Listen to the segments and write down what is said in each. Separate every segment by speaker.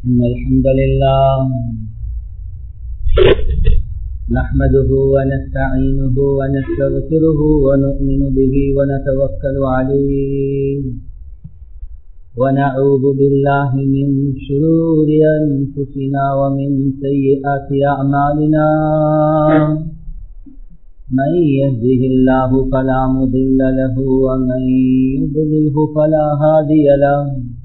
Speaker 1: إن الحمد لله نحمده ونستعينه ونستغفره ونؤمن به ونتوكل عليه ونعوذ بالله من شرور أنفسنا ومن سيئات أعمالنا من يهده الله فلا مضل له ومن يضلله فلا هادي له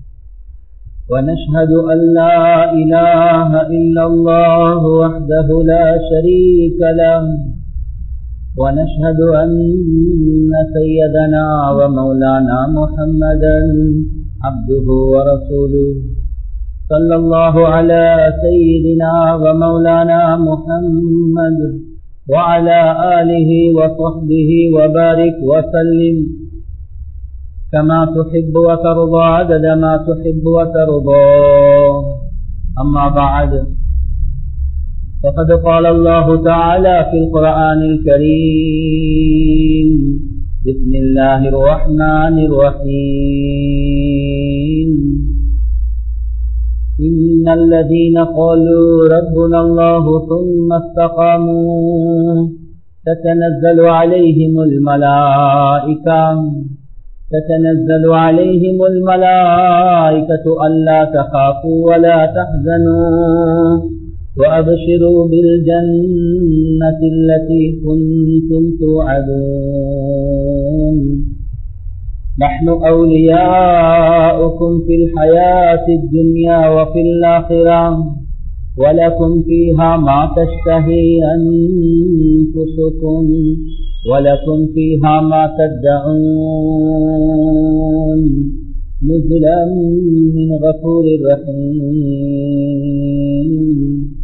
Speaker 1: ونشهد أن لا إله إلا الله وحده لا شريك له ونشهد أن سيدنا ومولانا محمدا عبده ورسوله صلى الله على سيدنا ومولانا محمد وعلى آله وصحبه وبارك وسلم كما تحب وترضى عدد ما تحب وترضى أما بعد فقد قال الله تعالى في القرآن الكريم بسم الله الرحمن الرحيم إن الذين قالوا ربنا الله ثم استقاموا تتنزل عليهم الملائكة تتنزل عليهم الملائكة ألا تخافوا ولا تحزنوا وأبشروا بالجنة التي كنتم توعدون نحن أولياؤكم في الحياة الدنيا وفي الآخرة ولكم فيها ما تشتهي أنفسكم ولكم فيها ما تدعون نزلا من غفور رحيم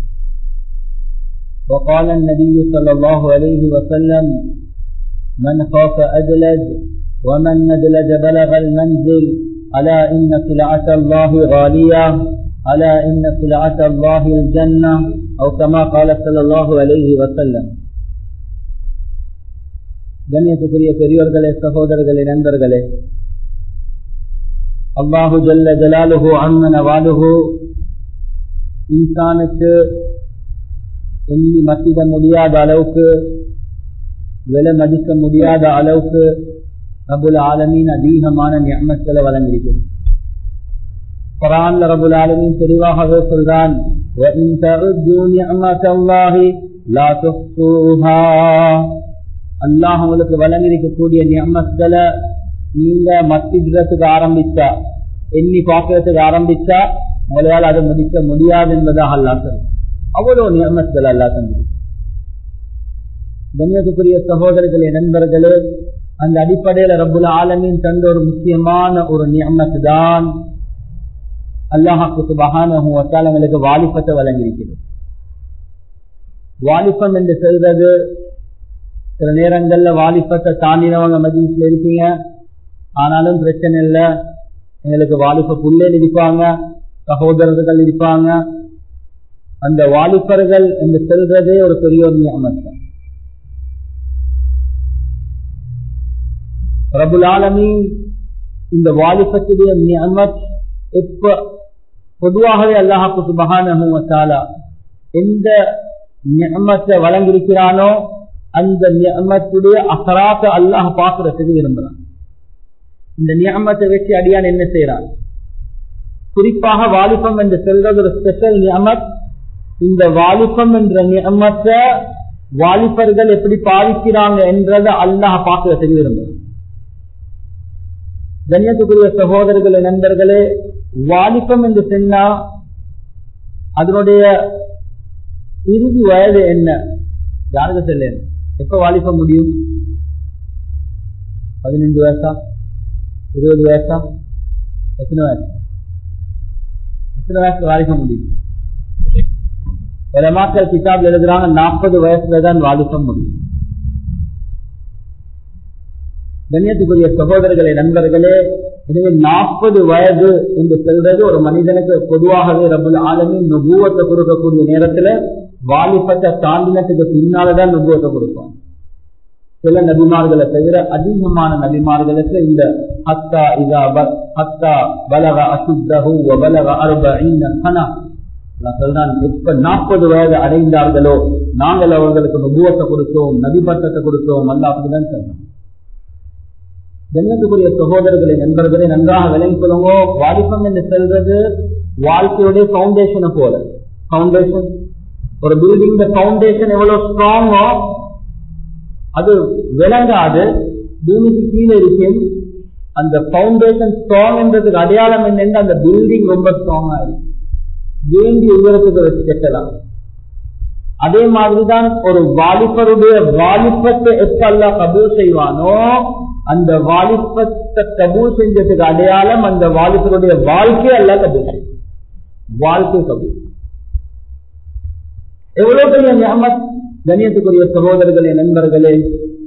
Speaker 1: وقال النبي صلى الله عليه وسلم من خاف أدلج ومن ندلج بلغ المنزل ألا إن سلعة الله غالية ألا إن سلعة الله الجنة أو كما قال صلى الله عليه وسلم கண்ணியத்துக்குரிய பெரியோர்களே சகோதரர்களே நண்பர்களே அல்லாஹு ஜல்ல ஜலாலுஹு அம்மன வாலுஹு இன்சானுக்கு எண்ணி மத்திட முடியாத அளவுக்கு விலை மதிக்க முடியாத அளவுக்கு ரபுல் ஆலமீன் அதிகமான நியமத்தில் வழங்கியிருக்கிறார் குரான்ல ரபுல் ஆலமீன் தெளிவாகவே சொல்றான் அல்லாஹ் உங்களுக்கு வழங்கியிருக்கக்கூடிய நியமத்துல நீங்க மத்திடுறதுக்கு ஆரம்பிச்சா எண்ணி பார்க்கறதுக்கு ஆரம்பிச்சா உங்களால் அதை முடிக்க முடியாது என்பதாக அல்லா சொல்லும் அவ்வளவு நியமத்தில் அல்லா தந்திருக்கு கண்ணியத்துக்குரிய சகோதரர்களே நண்பர்களே அந்த அடிப்படையில ரபுல் ஆலமின் தந்த ஒரு முக்கியமான ஒரு நியமத்து தான் அல்லாஹாக்கு சுபகானங்களுக்கு வாலிபத்தை வழங்கியிருக்கிறது வாலிபம் என்று சொல்றது சில நேரங்கள்ல வாலிபத்தை தாண்டினவங்க மதியத்தில் இருப்பீங்க ஆனாலும் பிரச்சனை இல்லை எங்களுக்கு வாலிப புள்ளேன்னு இருப்பாங்க சகோதரர்கள் இருப்பாங்க அந்த வாலிபர்கள் என்று சொல்றதே ஒரு பெரிய ஒரு நியமத்தை ரபுல் ஆலமி இந்த வாலிபத்துடைய நியமத் எப்ப பொதுவாகவே அல்லாஹாக்கு சுபகான எந்த நியமத்தை வழங்கியிருக்கிறானோ அந்த நியமத்துடைய அசராத்த அல்லாஹ் பார்க்கறதுக்கு விரும்புறான் இந்த நியமத்தை வச்சு அடியான் என்ன செய்யறான் குறிப்பாக வாலிபம் என்று சொல்றது ஒரு ஸ்பெஷல் நியமத் இந்த வாலிபம் என்ற நியமத்தை வாலிபர்கள் எப்படி பாதிக்கிறாங்க என்றதை அல்லாஹ் பார்க்கறதுக்கு விரும்புறான் கண்ணியத்துக்குரிய சகோதரர்களே நண்பர்களே வாலிபம் என்று சொன்னா அதனுடைய இறுதி வயது என்ன யாருக்கு தெரியல எப்ப வாலிபம் முடியும் பதினஞ்சு வயசா இருபது வயசா எத்தனை வயசு எத்தனை வயசுல வாலிபம் முடியும் மக்கள் கிதாப்ல எழுதுறாங்க நாற்பது வயசுல தான் வாலிபம் முடியும் கண்ணியத்துக்குரிய சகோதரர்களே நண்பர்களே எனவே நாற்பது வயது என்று சொல்றது ஒரு மனிதனுக்கு பொதுவாகவே ரபுல் ஆலமின் நுபுவத்தை கொடுக்கக்கூடிய நேரத்துல வாலிபத்தை தாண்டினத்துக்கு பின்னால்தான் நுபுவத்தை கொடுப்பான் சில நபிமார்களை தவிர அதிகமான நபிமார்களுக்கு இந்த ஹத்தா இதா ப- ஹத்தா பலக அசுத்தஹு வ பலக அர்பஈன சனா நான் சொல்றான் எப்ப நாற்பது வயது அடைந்தார்களோ நாங்கள் அவர்களுக்கு நுபுவத்தை கொடுத்தோம் நபிபட்டத்தை கொடுத்தோம் அல்ல அப்படிதான் சொன்னோம் ஜன்னத்துக்குரிய சகோதரர்களை நண்பர்களை நன்றாக விளங்கி கொள்ளுங்க வாலிபம் என்று சொல்றது வாழ்க்கையுடைய பவுண்டேஷனை போல பவுண்டேஷன் ஒரு பில்டிங் பவுண்டேஷன் எவ்வளவு ஸ்ட்ராங்கோ அது விளங்காது பூமிக்கு கீழே இருக்கும் அந்த பவுண்டேஷன் ஸ்ட்ராங் என்றதுக்கு அடையாளம் என்னென்று அந்த பில்டிங் ரொம்ப ஸ்ட்ராங்கா இருக்கு வேண்டி உயரத்துக்கு வச்சு கட்டலாம் அதே மாதிரிதான் ஒரு வாலிபருடைய வாலிபத்தை எப்ப அல்லா கபூல் செய்வானோ அந்த வாலிபத்தை கபூல் செஞ்சதுக்கு அடையாளம் அந்த வாலிபருடைய வாழ்க்கை அல்ல கபூல் செய்யும் வாழ்க்கை கபூல் எவ்வளவு பெரிய நியமத் கணியத்துக்குரிய சகோதரர்களே நண்பர்களே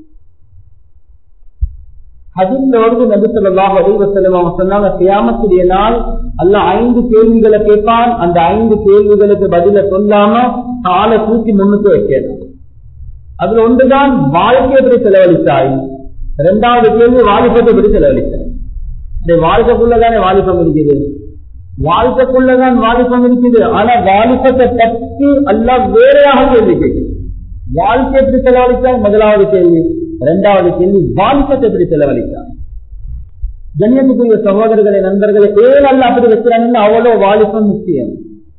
Speaker 1: ஹதீஸ்லோடு நபி ஸல்லல்லாஹு அலைஹி வஸல்லம் அவங்க சொன்னாங்க கியாமத்துடைய நாள் அல்லாஹ் ஐந்து கேள்விகளை கேட்பான் அந்த ஐந்து கேள்விகளுக்கு பதில சொல்லாம காலை தூக்கி முன்னுக்கு வைக்கணும் அதுல ஒன்றுதான் வாழ்க்கை எப்படி செலவழித்தாய் இரண்டாவது கேள்வி வாலிபத்தை எப்படி செலவழித்தாய் இந்த வாழ்க்கைக்குள்ளதானே வாலிபம் இருக்குது வாழ்க்கைக்குள்ளதான் வாலிபம் இருக்குது ஆனா வாலிபத்தை பற்றி அல்லாஹ் வேறையாக கேள்வி கேட்கிறது வாழ்க்கை எப்படி செலவழித்தாய் முதலாவது கேள்வி இரண்டாவது கேள்வி வாலிபத்தை எப்படி செலவழித்தாய் கண்ணியத்துக்குரிய சகோதரர்களை நண்பர்களை ஏன் அல்ல அப்படி வைக்கிறாங்கன்னு அவ்வளவு வாலிபம் முக்கியம்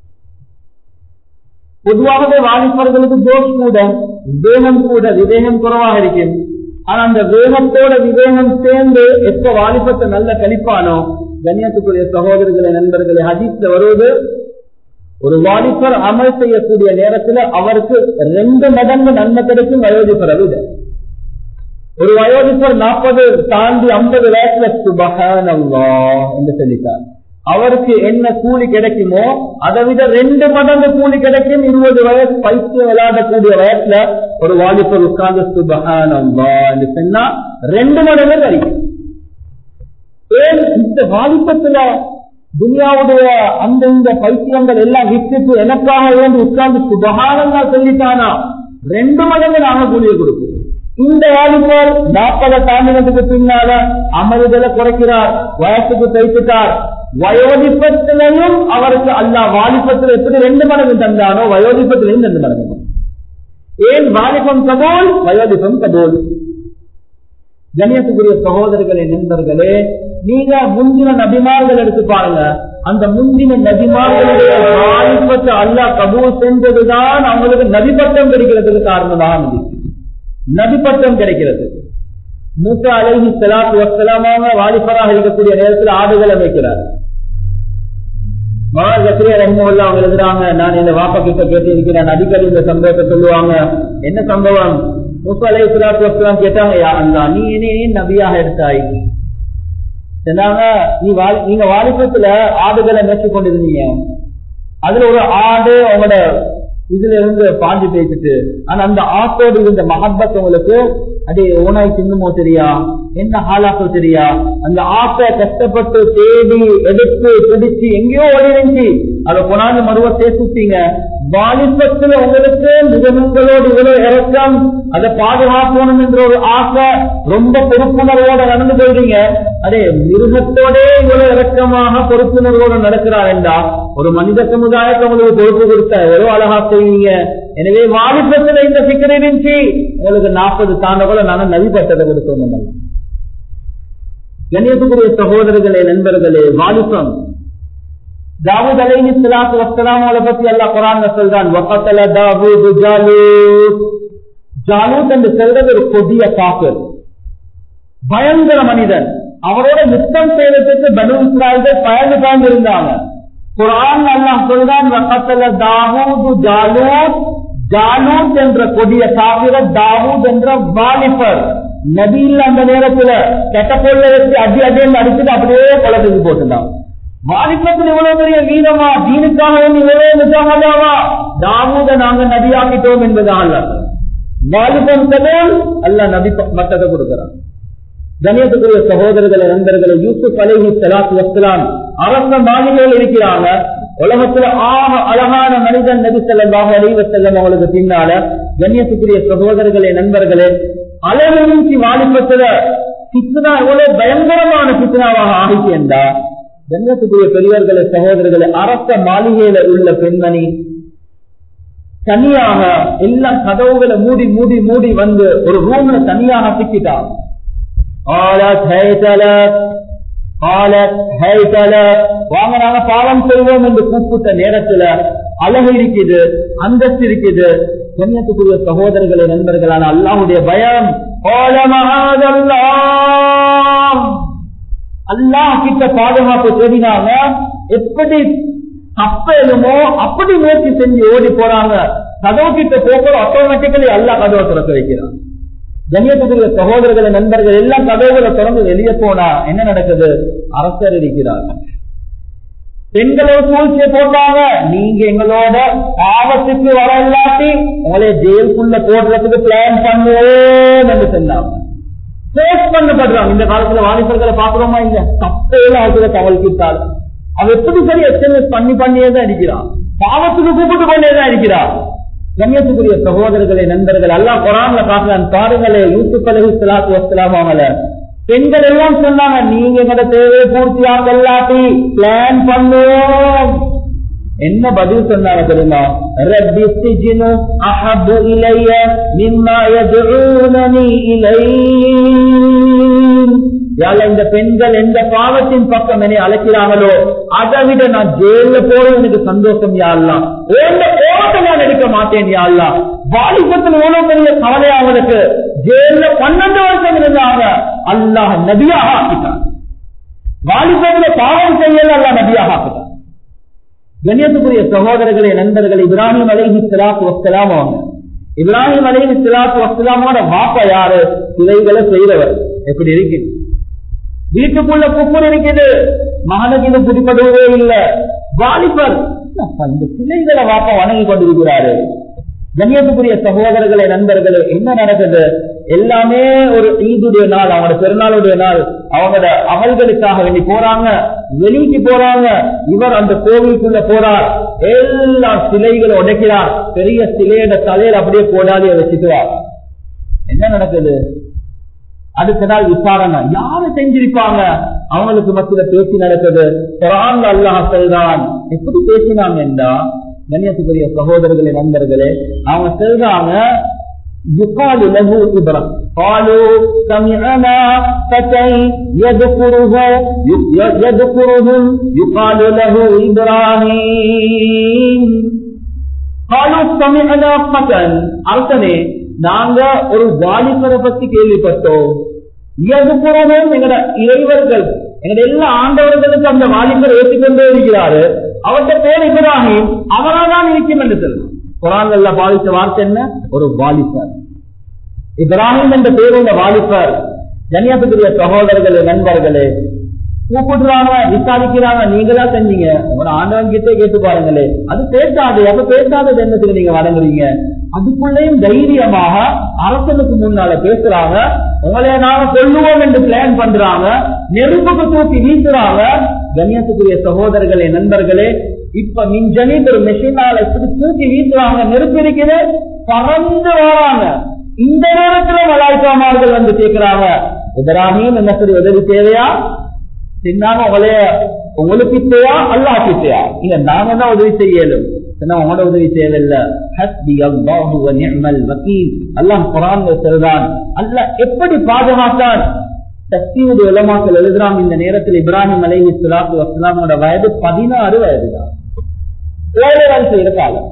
Speaker 1: பொதுவாகவே வாலிபர்களுக்கு ஜோஷ் கூட விவேகம் கூட விவேகம் குறைவாக இருக்கும் ஆனா அந்த வேகத்தோட விவேகம் சேர்ந்து எப்ப வாலிபத்தை நல்ல கழிப்பானோ கண்ணியத்துக்குரிய சகோதரர்களை நண்பர்களை ஹதீஸ்ல வருவது ஒரு வாலிபர் அமல் செய்யக்கூடிய நேரத்துல அவருக்கு ரெண்டு மடங்கு நன்மை கிடைக்கும் வயோதிபரை விட ஒரு வயோதிபர் நாற்பது தாண்டி ஐம்பது வயசுல சுபகானல்லா என்று சொல்லிட்டார் அவருக்கு என்ன கூலி கிடைக்குமோ அதை விட ரெண்டு மடங்கு கூலி கிடைக்கும் இருபது வயசு பைத்தியம் விளையாடக்கூடிய வயசுல ஒரு வாலிபர் உட்கார்ந்து சுபகானல்லா என்று சொன்னா ரெண்டு மடங்கு கிடைக்கும் ஏன் இந்த வாலிபத்துல துனியாவுடைய அந்த இந்த பைத்தியங்கள் எல்லாம் விட்டுட்டு எனக்காக வேண்டி உட்கார்ந்து சுபகானந்தா சொல்லிட்டானா ரெண்டு மடங்கு நாங்க கூலியை கொடுப்போம் இந்த வாலிபர் நாற்பதை தாண்டினதுக்கு பின்னால அமர்தலை குறைக்கிறார் வயசுக்கு தைத்துட்டார் வயோதிப்பத்திலையும் அவருக்கு அல்லா வாலிபத்தில் எப்படி ரெண்டு மடங்கு தந்தானோ வயோதிப்பத்திலையும் ரெண்டு மடங்கு ஏன் வாலிபம் கபோல் வயோதிபம் கபோல் கணியத்துக்குரிய சகோதரர்களே நண்பர்களே நீங்க முந்தின நபிமார்கள் எடுத்து பாருங்க அந்த முந்தின நபிமார்களுடைய வாலிபத்தை அல்லா கபூல் செஞ்சதுதான் அவங்களுக்கு நபிப்பட்டம் கிடைக்கிறதுக்கு காரணமாக இருந்துச்சு நபிப்பட்டம் கிடைக்கிறது மூத்த அழகி செலாத்து வசலாமாக வாலிபராக இருக்கக்கூடிய நேரத்தில் ஆடுகளை வைக்கிறார் மகா ஜக்ரியா ரஹ்மல்லா அவங்க எழுதுறாங்க நான் இந்த வாப்பா கிட்ட கேட்டு இருக்கிறேன் அடிக்கடி இந்த சம்பவத்தை சொல்லுவாங்க என்ன சம்பவம் மூசா அலை சலாத்து வசலாம் கேட்டாங்க யா அல்லா நீ என்ன நபியாக எடுத்தாய் சொன்னாங்க நீ வாலி நீங்க வாலிபத்துல ஆடுகளை மேய்ச்சி கொண்டிருந்தீங்க அதுல ஒரு ஆடு உங்களோட இதுல இருந்து பாஞ்சு பேசிட்டு ஆனா அந்த ஆட்டோடு இருந்த மகப்பத் உங்களுக்கு அடே ஓனாய் தின்னுமோ தெரியா என்ன ஹாலாக்கோ தெரியா அந்த ஆட்டை கஷ்டப்பட்டு தேடி எடுத்து பிடிச்சு எங்கேயோ ஓடி இருந்துச்சு அதை கொண்டாந்து மறுவ சேர்த்துட்டீங்க வாலிபத்துல உங்களுக்கு மிருகங்களோடு இவ்வளவு இறக்கம் அதை பாதுகாக்கணும் என்ற ஒரு ஆசை ரொம்ப பொறுப்புணர்வோட நடந்து போயிடுங்க அதே மிருகத்தோட இவ்வளவு இறக்கமாக பொறுப்புணர்வோடு நடக்கிறார் என்றா ஒரு மனித சமுதாயத்தை உங்களுக்கு பொறுப்பு கொடுத்த எவ்வளவு அழகா செய்வீங்க எனவே வாலிபத்துல இந்த சிக்கல் இருந்துச்சு உங்களுக்கு நாற்பது தாண்ட கூட நானும் நவிப்பட்டதை கொடுத்தோம் கண்ணியத்துக்குரிய சகோதரர்களே நண்பர்களே வாலிபம் தாவூத் அலைஹி ஸலாத்து வஸ்ஸலாம் அவளை பத்தி அல்லாஹ் குர்ஆன்ல சொல்றான் வகத்தல தாவூத் ஜாலூத் ஜாலூத் என்று சொல்றது ஒரு கொடிய காஃபிர் பயங்கர மனிதன் அவரோட யுத்தம் செய்யறதுக்கு பனு இஸ்ராயல்கள் பயந்து பயந்து இருந்தாங்க குர்ஆன் அல்லாஹ் சொல்றான் வகத்தல தாவூத் ஜாலூத் ஜாலூத் என்ற கொடிய காஃபிர தாவூத் என்ற வாலிபர் நபியில் அந்த நேரத்துல கெட்டப்பொருளை வச்சு அடி அடியில் அடிச்சுட்டு அப்படியே கொலை செஞ்சு போட்டுட்டான் வாலிபத்தில் இவ்வளவு பெரிய வீரமா தீனுக்காக வேண்டி இவ்வளவு நிஜமாவா தாவூத நாங்க நபியாக்கிட்டோம் என்பது அல்ல வாலிபம் கதோல் அல்ல நபி மட்டத்தை கொடுக்கிறான் கணியத்துக்குரிய சகோதரர்களை நண்பர்களை யூசுப் அலைஹி சலாத்து வசலாம் அரச மாளிகையில் இருக்கிறாங்க உலகத்துல ஆக அழகான மனிதன் நபி செல்லமாக அலைவ செல்லம் அவங்களுக்கு பின்னால கண்ணியத்துக்குரிய சகோதரர்களே நண்பர்களே அளவின்றி வாலிபத்துல சித்னா எவ்வளவு பயங்கரமான சித்னாவாக ஆகிச்சு என்றா கண்ணியத்துக்குரிய பெரியவர்களே சகோதரர்களே அரச மாளிகையில உள்ள பெண்மணி தனியாக எல்லாம் கதவுகளை மூடி மூடி மூடி வந்து ஒரு ரூம்ல தனியாக சிக்கிட்டான் வாங்க நாங்க பாவம் செய்வோம் என்று கூப்பிட்ட நேரத்துல அழகு இருக்குது அந்தஸ்து இருக்குது கண்ணியத்துக்குரிய சகோதரர்களே நண்பர்களான அல்லாஹுடைய பயம் அல்லாஹ் கிட்ட பாதுகாப்பு தேடினாங்க எப்படி தப்பேலுமோ அப்படி முயற்சி செஞ்சு ஓடி போறாங்க கதவு கிட்ட போகிற ஆட்டோமேட்டிக்கலி அல்லா கதவை திறக்க வைக்கிறான் கண்ணியத்துக்குரிய சகோதரர்களை நண்பர்கள் எல்லாம் கதவுகளை திறந்து வெளியே போனா என்ன நடக்குது அரசர் இருக்கிறார் பெண்களோட சூழ்ச்சியை போட்டாங்க நீங்க எங்களோட பாவத்துக்கு வர இல்லாட்டி உங்களை ஜெயிலுக்குள்ள போடுறதுக்கு பிளான் பண்ணுவோம் என்று சொன்னாங்க போஸ்ட் பண்ணப்படுறாங்க இந்த காலத்துல வாலிபர்களை பாக்குறோமா இல்ல தப்பையில ஆகுற தவழ்கிட்டால் அவ எப்படி சரி எஸ்எம்எஸ் பண்ணி பண்ணியே தான் இருக்கிறான் பாவத்துக்கு கூப்பிட்டு கொண்டே தான் இருக்கிறான் கண்ணியத்துக்குரிய சகோதரர்களை நண்பர்கள் எல்லாம் குரான்ல பாக்கலாம் பாருங்களே யூசுப் அலஹி சலாத்து வசலாம் அவங்கள பெண்கள் எல்லாம் சொன்னாங்க நீங்க எங்களோட தேவையை பூர்த்தியாக இல்லாட்டி பிளான் பண்ணுவோம் என்ன பதில் சொன்னாங்க தெரியுமா ரப்பி சிஜ்னு அஹப்பு இலைய மிம்மா யதுஊனனி இலைஹ் இந்த பெண்கள் எந்த பாவத்தின் பக்கம் என்னை அழைக்கிறாங்களோ அதை விட நான் ஜெயில போற எனக்கு சந்தோஷம் யாழ்லாம் எந்த கோபத்தை நான் எடுக்க மாட்டேன் யாழ்லாம் வாலிபத்தில் எவ்வளவு பெரிய கவலை அவங்களுக்கு ஜெயில பன்னெண்டு வருஷம் இருந்தாங்க அல்லாஹ் நபியாக ஆக்கிட்டான் வாலிபத்துல பாவம் செய்யல அல்ல நபியாக ஆக்கிட்டான் கண்ணியத்துக்குரிய சகோதரர்களே நண்பர்கள் இப்ராஹிம் அலைஹி சிலாத்து வசலாம் அவங்க இப்ராஹிம் அலைஹி சிலாத்து வசலாமோட வாப்பா யாரு சிலைகளை செய்தவர் எப்படி இருக்கு வீட்டுக்குள்ள குப்பர் இருக்குது மகனுக்கு இது பிடிப்படுவதே இல்ல வாலிபர் இந்த சிலைகளை வாப்பா வணங்கி கொண்டிருக்கிறாரு கண்ணியத்துக்குரிய சகோதரர்களே நண்பர்களே என்ன நடக்குது எல்லாமே ஒரு ஈதுடைய நாள் அவங்களோட பெருநாளுடைய நாள் அவங்களோட அமல்களுக்காக வேண்டி போறாங்க வெளிக்கு போறாங்க இவர் அந்த கோவிலுக்குள்ள போறார் எல்லா சிலைகளை உடைக்கிறார் பெரிய சிலையோட தலையில அப்படியே போடாதே வச்சுக்குவார் என்ன நடக்குது அடுத்த நாள் விசாரணை யாரு செஞ்சிருப்பாங்க அவங்களுக்கு மத்தியில பேச்சு நடக்குது குரான் அல்லாஹ் சொல்றான் எப்படி பேசினாங்க என்றா கண்ணியத்துக்குரிய சகோதரர்களே நண்பர்களே அவங்க சொல்றாங்க يقال له إبراهيم قالوا سمعنا فتى يذكره يذكرهم يقال له إبراهيم قالوا سمعنا فتى அர்த்தமே நாங்க ஒரு வாலிபரை பத்தி கேள்விப்பட்டோம் எதுக்குறதும் எங்கட இறைவர்கள் எங்கட எல்லா ஆண்டவர்களுக்கு அந்த வாலிபர் ஏற்றுக்கொண்டே இருக்கிறாரு அவர்கிட்ட பேர் இப்ராஹிம் அவராதான் இருக்கும் என்று சொல்லலாம் குரான்ல பாதித்த வார்த்தை என்ன ஒரு வாலிபர் இப்ராஹிம் என்ற பேருள்ள வாலிபர் கன்னியாகுமரிய சகோதரர்களே நண்பர்களே கூப்பிடுறாங்க விசாரிக்கிறாங்க நீங்களா செஞ்சீங்க உங்களோட ஆண்டவன் கிட்டே கேட்டு பாருங்களே அது பேசாது அப்ப பேசாதது என்னத்துக்கு நீங்க வழங்குறீங்க அதுக்குள்ளேயும் தைரியமாக அரசனுக்கு முன்னால பேசுறாங்க உங்களைய நாங்க சொல்லுவோம் என்று பிளான் பண்றாங்க நெருப்புக்கு தூக்கி வீசுறாங்க கண்ணியத்துக்குரிய சகோதரர்களே நண்பர்களே இப்ப மிஞ்சனி ஒரு மெஷினால இப்படி தூக்கி வீசுறாங்க நெருப்பு இருக்குது பறந்து வராங்க இந்த நேரத்துல மலாய்க்காமார்கள் வந்து கேட்கிறாங்க இப்ராஹிம் என்ன சரி உதவி தேவையா சின்னாங்க உங்களைய உங்களுக்கு தேவையா அல்லாஹ் கிட்டையா இல்ல நாங்க தான் உதவி செய்யலும் உங்களோட உதவி தேவையில்லை ஹஸ்பி அல்லாஹு வ நிஅமல் வக்கீல் அல்லாஹ் குர்ஆன்ல சொல்றான் அல்லாஹ் எப்படி பாதுகாத்தான் தஸ்தீவுடைய உலமாக்கள் எழுதுறாங்க இந்த நேரத்தில் இப்ராஹிம் அலைஹி ஸலாத்து வஸலாமோட வயது 16 வயது தான் ஏழு செய்யற காலம்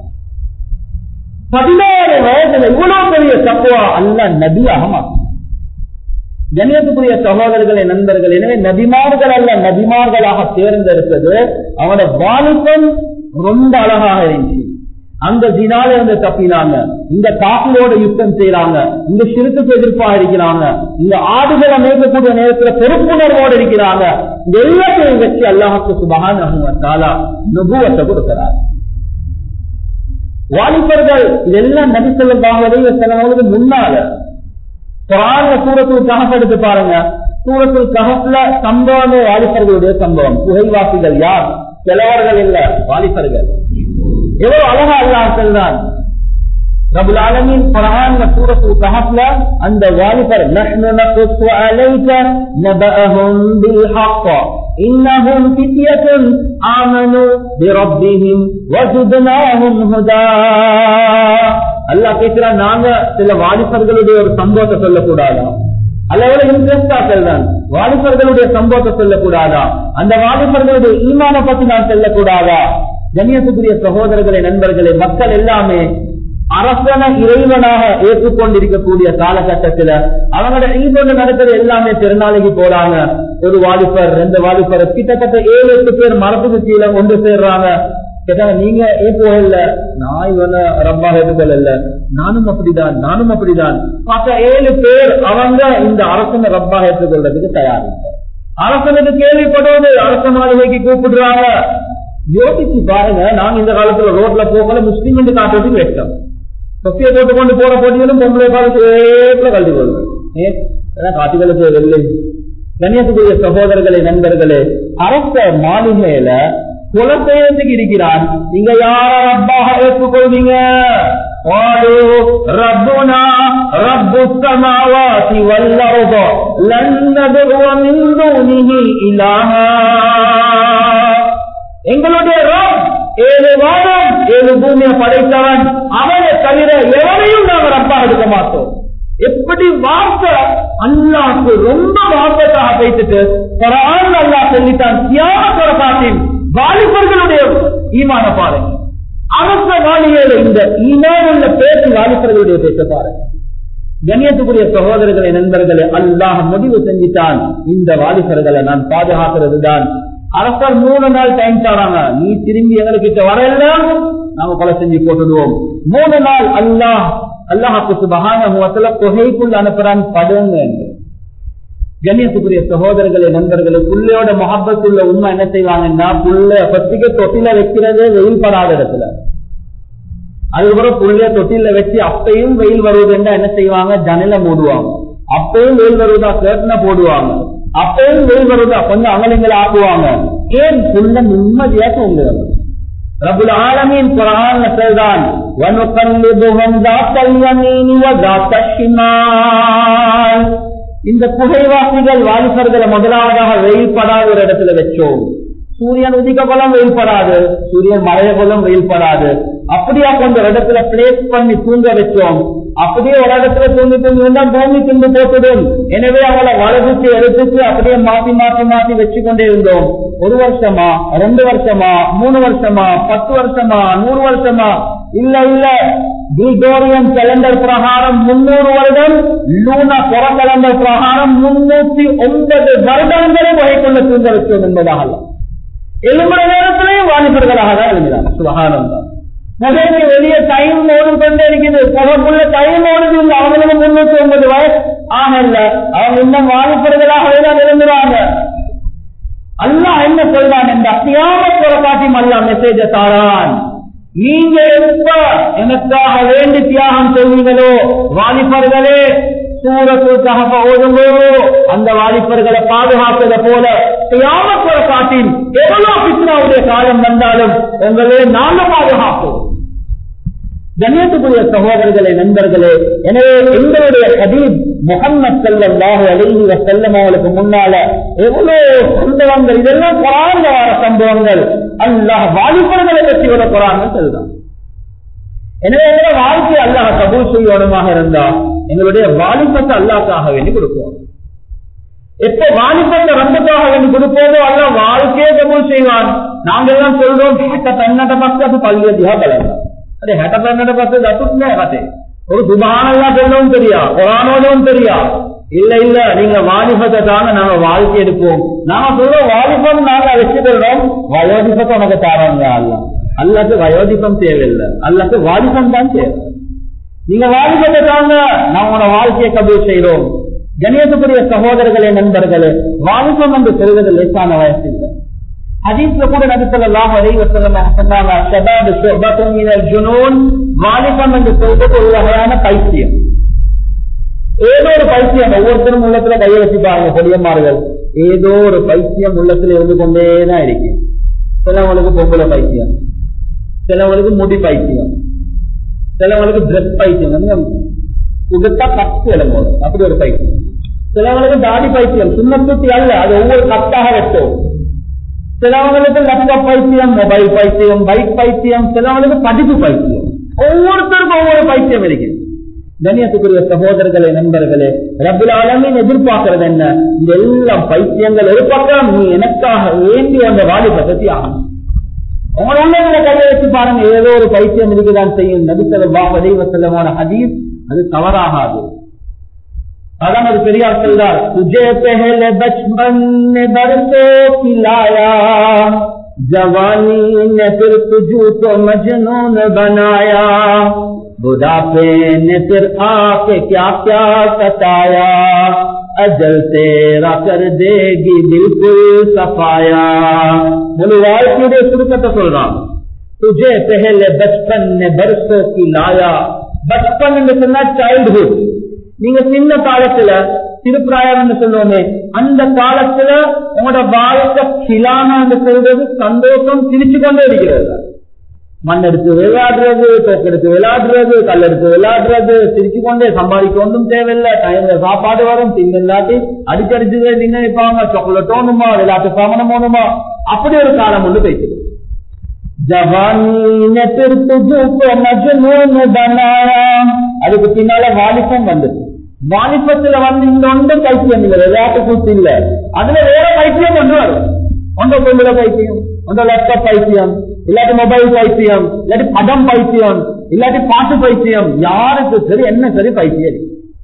Speaker 1: பதினாறு வயதுல இவ்வளவு பெரிய தப்புவா அல்ல நபியாக மாற்றான் கண்ணியத்துக்குரிய சகோதரர்களே நண்பர்கள் எனவே நபிமார்கள் அல்ல நபிமார்களாக தேர்ந்தெடுத்தது அவனோட வாலிபம் ரொம்ப அழகாக இருந்துச்சு அந்த ஜினால இருந்து தப்பினாங்க இந்த காப்பிலோட யுத்தம் செய்யறாங்க இந்த சிறுத்துக்கு எதிர்ப்பாக இருக்கிறாங்க இந்த ஆடுகளை மேற்கக்கூடிய நேரத்துல பொறுப்புணர்வோடு இருக்கிறாங்க இந்த எல்லாத்தையும் வச்சு அல்லாஹுக்கு சுபகான தாலா நுபுவத்தை கொடுக்கிறார் வாலிபர்கள் இதெல்லாம் நபிசல்லாகவே சிலவங்களுக்கு முன்னால குரான சூரத்தில் கஹப் எடுத்து பாருங்க சூரத்தில் கஹப்ல சம்பவமே வாலிபர்களுடைய சம்பவம் புகைவாசிகள் யார் சிலவர்கள் இல்ல வாலிபர்கள் எவ்வளவு அழகா அல்லாஹ் சொல்றான் ரபுல் ஆலமீன் குர்ஆன்ல சூரத்துல் கஹஃப்ல அந்த வாலிபர் நஹ்னு நக்ஸு அலைக நபஅஹும் பில் ஹக்க இன்னஹும் ஃபித்யத்துன் ஆமனு பிரப்பிஹிம் வஜித்னாஹும் ஹுதா அல்லாஹ் கேட்கிறான் நாங்க சில வாலிபர்களுடைய ஒரு சம்பவத்தை சொல்லக்கூடாதா அல்லவரை இன்ட்ரெஸ்டா செல்றான் வாலிபர்களுடைய சம்பவத்தை சொல்லக்கூடாதா அந்த வாலிபர்களுடைய ஈமான பத்தி நான் சொல்லக்கூடாதா கண்ணியத்துக்குரிய சகோதரர்களே நண்பர்களே மக்கள் எல்லாமே அரசன இறைவனாக ஏற்றுக்கொண்டிருக்கக்கூடிய காலகட்டத்துல அவங்களோட ஈவன் நடக்கிறது எல்லாமே திருநாளைக்கு போறாங்க ஒரு வாலிபர் ரெண்டு வாலிபர் கிட்டத்தட்ட ஏழு எட்டு பேர் மரத்துக்கு கீழே ஒன்று சேர்றாங்க கேட்டாங்க நீங்க ஏன் போகல நான் இவனை ரப்பாக எடுக்கல நானும் அப்படிதான் நானும் அப்படிதான் மற்ற ஏழு பேர் அவங்க இந்த அரசனை ரப்பாக ஏற்றுக்கொள்றதுக்கு தயார் அரசனுக்கு கேள்விப்படுவது அரச மாளிகைக்கு கூப்பிடுறாங்க யோசிச்சு பாருங்க நாங்க இந்த காலத்துல ரோட்ல போகல முஸ்லீம் என்று காட்டுறதுக்கு வெட்டம் தொப்பியை போட்டு கொண்டு போற போட்டியிலும் பொம்பளை பால் சேத்துல கல்வி கொள்வது காட்டுகளுக்கு வெள்ளை கன்னியாகுமரிய சகோதரர்களே நண்பர்களே அரச மாளிகையில கொலை செய்யறதுக்கு இருக்கிறான் நீங்க யார ரப்பாக ஏற்றுக்கொள்வீங்க ربنا رب السماوات والأرض لن ندعو من دونه إلها எங்களுடைய ரப் ஏழு வாரம் ஏழு பூமியை படைத்தவன் அவனை தவிர எவனையும் நாங்கள் ரப்பா எடுக்க மாட்டோம் எப்படி வார்த்தை அல்லாக்கு ரொம்ப வார்த்தைக்காக பேசிட்டு பரான் அல்லா சொல்லிட்டான் தியாக புறப்பாட்டின் வாலிபர்களுடைய ஈமான பாருங்க அரச வாலிகையில இந்த ஈமான் உள்ள பேச்சு வாலிபர்களுடைய பேச பாருங்க கண்ணியத்துக்குரிய சகோதரர்களை நண்பர்களே அல்லாஹ் முடிவு செஞ்சிட்டான் இந்த வாலிபர்களை நான் பாதுகாக்கிறது தான் அரசர் மூணு நாள் டைம் தராங்க நீ திரும்பி எங்ககிட்ட வரல நாம கொலை செஞ்சு போட்டுடுவோம் மூணு நாள் அல்லாஹ் அல்லாஹாக்கு சுபகான முகத்துல புகைக்குள்ள அனுப்புறான் படுங்க கண்ணியத்துக்குரிய சகோதரர்களே நண்பர்களே புள்ளையோட முகப்பத்துள்ள உண்மை என்ன செய்வாங்கன்னா புள்ள பத்திக்க தொட்டில வைக்கிறது வெயில் படாத இடத்துல அதுக்கப்புறம் புள்ளைய தொட்டில வச்சு அப்பையும் வெயில் வருவதுன்னா என்ன செய்வாங்க ஜனல மூடுவாங்க அப்பையும் வெயில் வருவதா கேட்டனை போடுவாங்க அப்பையும் வெயில் வருவதா கொஞ்சம் அமலிங்களை ஆக்குவாங்க ஏன் புள்ள நிம்மதியா தூங்குறது ரபுல் ஆலமீன் குரான் சொல்றான் وَنُقَلِّبُهُمْ ذَاتَ الْيَمِينِ وَذَاتَ الشِّمَالِ இந்த புகைவாசிகள் வாலிபர்களை முதலாவதாக வெயில் படாத ஒரு இடத்துல வச்சோம் சூரியன் உதிக்க கொள்ளும் வெயில் படாது சூரியன் மழைய கொள்ளும் வெயில் படாது அப்படியா கொஞ்சம் இடத்துல பிளேஸ் பண்ணி தூங்க வச்சோம் அப்படியே ஒரு இடத்துல தூங்கி தூங்கி வந்தா பூமி திண்டு போட்டுடும் எனவே அவளை வளர்த்து எடுத்துட்டு அப்படியே மாத்தி மாத்தி மாத்தி வச்சு கொண்டே இருந்தோம் ஒரு வருஷமா ரெண்டு வருஷமா மூணு வருஷமா பத்து வருஷமா நூறு வருஷமா இல்ல இல்ல கிரிகோரியன் கேலண்டர் பிரகாரம் முன்னூறு வருடம் லூனா புற கேலண்டர் பிரகாரம் முன்னூத்தி ஒன்பது வருடங்களை வகைக்குள்ள தூங்க வச்சோம் என்பதாக எழும்புற நேரத்திலேயும் வாலிபர்களாக தான் எழுதினாங்க சுகானம் தான் புகைக்கு வெளியே டைம் ஓடி கொண்டே இருக்குது புகைக்குள்ள டைம் ஓடுது இல்லை அவங்களுக்கு முன்னூத்தி ஒன்பது வயசு ஆக இல்ல அவங்க இன்னும் வாலிபர்களாகவே தான் எழுந்துறாங்க அல்லாஹ் என்ன சொல்றான் என்ற தியாகத்தோட காட்டி அல்லா மெசேஜ தாரான் நீங்க எப்ப எனக்காக வேண்டி தியாகம் செய்வீங்களோ வாலிபர்களே சூரத்துக்காக ஓதுங்கோ அந்த வாலிபர்களை பாதுகாப்பதை போல தியாகத்தோட காட்டின் எவ்வளவு பித்னாவுடைய காலம் வந்தாலும் உங்களே நாங்க பாதுகாப்போம் கண்ணியத்துக்குரிய சகோதரர்களே நண்பர்களே எனவே எங்களுடைய ஹபீப் முகம்மது சல்லாஹு அலைஹி வசல்லம் அவளுக்கு முன்னால எவ்வளவு சம்பவங்கள் இதெல்லாம் குரான்ல வர சம்பவங்கள் அல்லாஹ் வாலிபர்களை பற்றி வர குரான் சொல்றான் எனவே எங்களை வாழ்க்கை அல்லாஹ் கபூல் செய்யணுமாக இருந்தா எங்களுடைய வாலிபத்தை அல்லாஹ்க்காக வேண்டி கொடுப்போம் எப்ப வாலிபத்தை ரம்பத்தாக வேண்டி கொடுப்போதோ அல்ல வாழ்க்கையே கபூல் செய்வான் நாங்க எல்லாம் சொல்றோம் தன்னட பக்கத்து பல்வேதியா கலந்தான் ಅದೇ ಹೆಟಪನ್ನಡ ಬಸ್ ಅಸುತ್ನೇ ಕತೆ ஒரு சுபானல்லா சொல்லவும் தெரியா குரானோடவும் தெரியா இல்ல இல்ல நீங்க வாலிபத்தை தாங்க நாங்க வாழ்க்கை எடுப்போம் நாம சொல்றோம் வாலிபம் நாங்க வச்சுக்கிறோம் வயோதிபத்தை உனக்கு தாராங்க அல்ல அல்லது வயோதிபம் தேவையில்லை அல்லது வாலிபம் தான் தேவை நீங்க வாலிபத்தை தாங்க நான் உங்களோட வாழ்க்கையை கபூல் செய்யறோம் கணேசபுரிய சகோதரர்களே நண்பர்களே வாலிபம் என்று சொல்வது லேசான வயசு இல்லை ஹதீஸ்ல கூட நபி ஸல்லல்லாஹு அலைஹி வஸல்லம் சொன்னாங்க ஷபாப் ஷுபத்துன் மினல் ஜுனூன் வாலிபம் என்று சொல்றது ஒரு வகையான பைத்தியம் ஏதோ ஒரு பைத்தியம் ஒவ்வொருத்தரும் உள்ளத்துல கையை வச்சுப்பாங்க பொடியம்மார்கள் ஏதோ ஒரு பைத்தியம் உள்ளத்துல இருந்து கொண்டே தான் இருக்கு சிலவங்களுக்கு பொம்பளை பைத்தியம் சிலவங்களுக்கு முடி பைத்தியம் சிலவங்களுக்கு ட்ரெஸ் பைத்தியம் கொஞ்சம் உடுத்தா கத்து இளம்போது அப்படி ஒரு பைத்தியம் சிலவங்களுக்கு தாடி பைத்தியம் சின்ன குட்டி அல்ல அது ஒவ்வொரு கட்டாக வெட்டும் சிலவங்களுக்கு லேப்டாப் பைத்தியம் மொபைல் பைத்தியம் பைக் பைத்தியம் சிலவங்களுக்கு படிப்பு பைத்தியம் ஒவ்வொருத்தருக்கும் ஒவ்வொரு பைத்தியம் இருக்குது கண்ணியத்துக்குரிய சகோதரர்களே நண்பர்களே ரபுல் ஆலமின் எதிர்பார்க்கிறது என்ன இந்த எல்லாம் பைத்தியங்கள் ஒரு பக்கம் நீ எனக்காக வேண்டி அந்த வாலிபத்தை ஆகும் உங்களோட உள்ளங்களை கையை வச்சு பாருங்க ஏதோ ஒரு பைத்தியம் இருக்குதான் செய்யும் நபிசல்லா அலைவ செல்லமான ஹதீஸ் அது தவறாகாது அதான் அது பெரியார் சொல்றார் துஜே பெஹலே பச்பன் ने बरसों खिलाया जवानी ने फिर तुझू को मजनून बनाया बुढ़ापे ने फिर आके क्या क्या सताया अजल तेरा कर देगी बिल्कुल सफाया बोलो வாழ்க்கையுடைய சுருக்கத்தை சொல்றான் तुझे पहले बचपन ने बरसों की लाया बचपन சொன்னா சைல்ட்ஹுட் நீங்க சின்ன காலத்துல திருப்பிராயம் சொல்லுவோமே அந்த காலத்துல உங்களோட வாழ்க்கை கிலானான்னு சொல்றது சந்தோஷம் சிரிச்சு கொண்டே இருக்கிறது மண் எடுத்து விளையாடுறது தோக்கு எடுத்து விளையாடுறது கல் எடுத்து விளையாடுறது சிரிச்சு கொண்டே சம்பாதிக்க ஒன்றும் தேவையில்லை டைம்ல சாப்பாடு வரும் திங்க இல்லாட்டி அடிக்கடிச்சு திங்க வைப்பாங்க சாக்லேட் ஓணுமா விளையாட்டு சாமனம் ஓணுமா அப்படி ஒரு காலம் ஒன்று பேசுது ஜவானி அதுக்கு பின்னால வாலிபம் வந்தது வாலிபத்துல வந்து இந்த ஒன்றும் பைத்தியம் இல்லை விளையாட்டு கூத்து இல்ல அதுல வேற பைத்தியம் ஒன்று வரும் ஒன்ற பொம்புல பைத்தியம் ஒன்ற லேப்டாப் பைத்தியம் இல்லாட்டி மொபைல் பைத்தியம் இல்லாட்டி படம் பைத்தியம் இல்லாட்டி பாட்டு பைத்தியம் யாருக்கு சரி என்ன சரி பைத்தியம்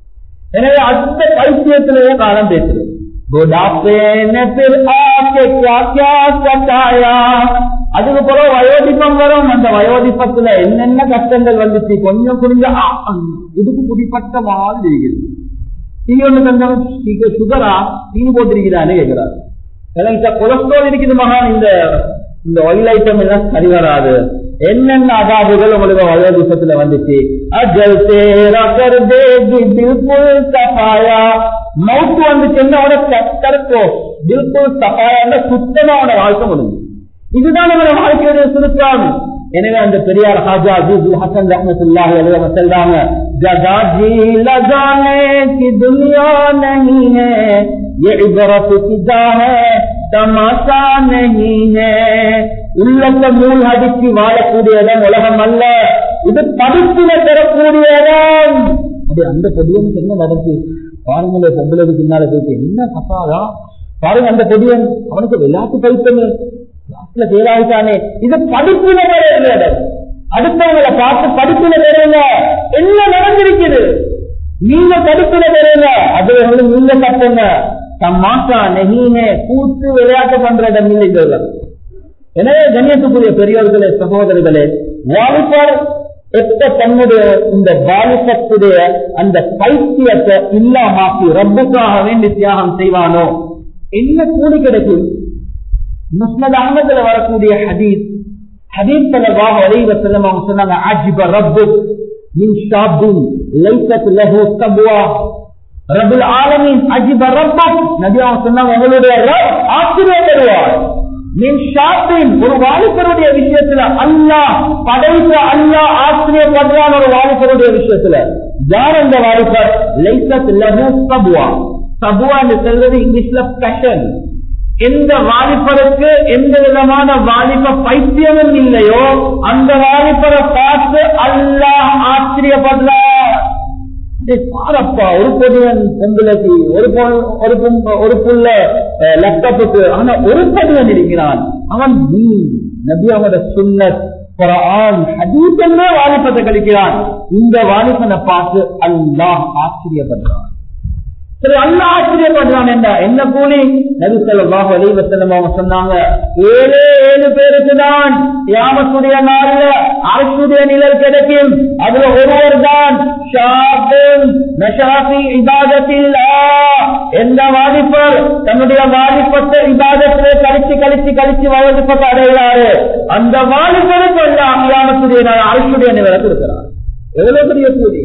Speaker 1: எனவே அந்த பைத்தியத்திலேயே காலம் பேசுது बुढ़ापे ने फिर आके क्या क्या सताया அதுக்கு பிறகு வயோதிப்பம் வரும் அந்த வயோதிப்பத்துல என்னென்ன கஷ்டங்கள் வந்துச்சு கொஞ்சம் கொஞ்சம் இதுக்கு குடிப்பட்ட மாதிரி இருக்குது டீ ஒண்ணு கொஞ்சம் சுகரா டீ போட்டிருக்கிறான்னு கேட்கிறார் எனக்கு கொலஸ்ட்ரால் இருக்குது மகான் இந்த இந்த ஆயில் ஐட்டம் எல்லாம் சரி வராது என்னென்ன அகாபுகள் உங்களுக்கு வயோதிப்பத்துல வந்துச்சு அஜல் தேரா கர் தேகி பில்குல் சஃபாயா மவுத்து வந்துச்சுன்னா கத்தர்க்கோ பில்குல் சஃபாயா சுத்தமா அவனோட வாழ்க்கை முடிஞ்சு இதுதான் நம்மளோட வாழ்க்கையுடைய சுருக்கம் எனவே அந்த பெரியார் ஹாஜா அஜீஸ் ஹசன் ரஹமத்துல்லாஹி அலைஹி சொல்றாங்க ஜகா ஜி லகானே की दुनिया नहीं है ये इबरत की जा है தமாஷா नहीं है உள்ளத்தை மூல் அடிச்சு வாழக்கூடிய இடம் உலகம் அல்ல இது படிப்பினை பெறக்கூடிய இடம் அது அந்த பொடியனுக்கு என்ன நடந்து பாருங்களே பொம்பளுக்கு பின்னால போயிட்டு என்ன கசாதா பாருங்க அந்த பொடியன் அவனுக்கு விளையாட்டு பயிற்சமே கிளாஸ்ல பேராயிட்டானே இது படிப்பின வேற அடுத்தவங்களை பார்த்து படிப்பின வேறங்க என்ன நடந்திருக்குது நீங்க படிப்பின வேறங்க அது வந்து நீங்க கட்டுங்க தம்மாக்கா நெகினே கூத்து விளையாட்டு பண்ற இடம் இல்லை எனவே கண்ணியத்துக்குரிய பெரியவர்களே சகோதரர்களே வாலிபர் எப்ப தன்னுடைய இந்த வாலிபத்துடைய அந்த பைத்தியத்தை இல்லாமாக்கி ரப்புக்காக வேண்டி தியாகம் செய்வானோ என்ன கூலி கிடைக்கும் முஸ்னத் அகமதுல வரக்கூடிய ஹதீஸ் ஹதீஸ் தலவாக வரைவ செல்லம் அவங்க சொன்னாங்க அஜிப ரப்பு மின் ஷாபின் லைசத் லஹு தபுவா ரபுல் ஆலமீன் அஜிப ரப்பு நபி அவங்க சொன்னாங்க உங்களுடைய ரப் ஆச்சரியம் தருவார் மின் ஷாபின் ஒரு வாலிபருடைய விஷயத்துல அல்லாஹ் படைத்த அல்லாஹ் ஆச்சரியப்படுறான் ஒரு வாலிபருடைய விஷயத்துல யார் அந்த வாலிபர் லைசத் லஹு தபுவா தபுவா என்று சொல்றது இங்கிலீஷ்ல பேஷன் எந்த வாலிபருக்கு எந்த விதமான வாலிப பைத்தியமும் இல்லையோ அந்த வாலிபரை பார்த்து அல்லாஹ் ஆச்சரியப்படுறார் பாரப்பா ஒரு பொதுவன் பொம்பளைக்கு ஒரு ஒரு ஒரு புள்ள லேப்டாப்புக்கு ஆனா ஒரு பொதுவன் இருக்கிறான் அவன் நீ நபி அவனோட சுண்ணத் குரான் ஹதீசமே வாலிபத்தை கழிக்கிறான் இந்த வாலிபனை பார்த்து அல்லாஹ் ஆச்சரியப்படுறான் சரி அல்ல ஆச்சரியப்படுறான் என்ன என்ன கூலி நபி ஸல்லல்லாஹு அலைஹி வஸல்லம் அவங்க சொன்னாங்க ஏழே ஏழு பேருக்கு தான் கியாமத்துடைய நாள்ல அரசுடைய நிழல் கிடைக்கும் அதுல ஒருவர் தான் ஷாபின் நஷாஃபி இபாதத்தில்லாஹ் எந்த வாலிபர் தன்னுடைய வாலிபத்தை இபாதத்திலே கழிச்சு கழிச்சு கழிச்சு வாலிபத்தை அடைகிறாரு அந்த வாலிபருக்கு எல்லாம் கியாமத்துடைய நாள் அரசுடைய நிழலை கொடுக்கிறார் எவ்வளவு பெரிய கூலி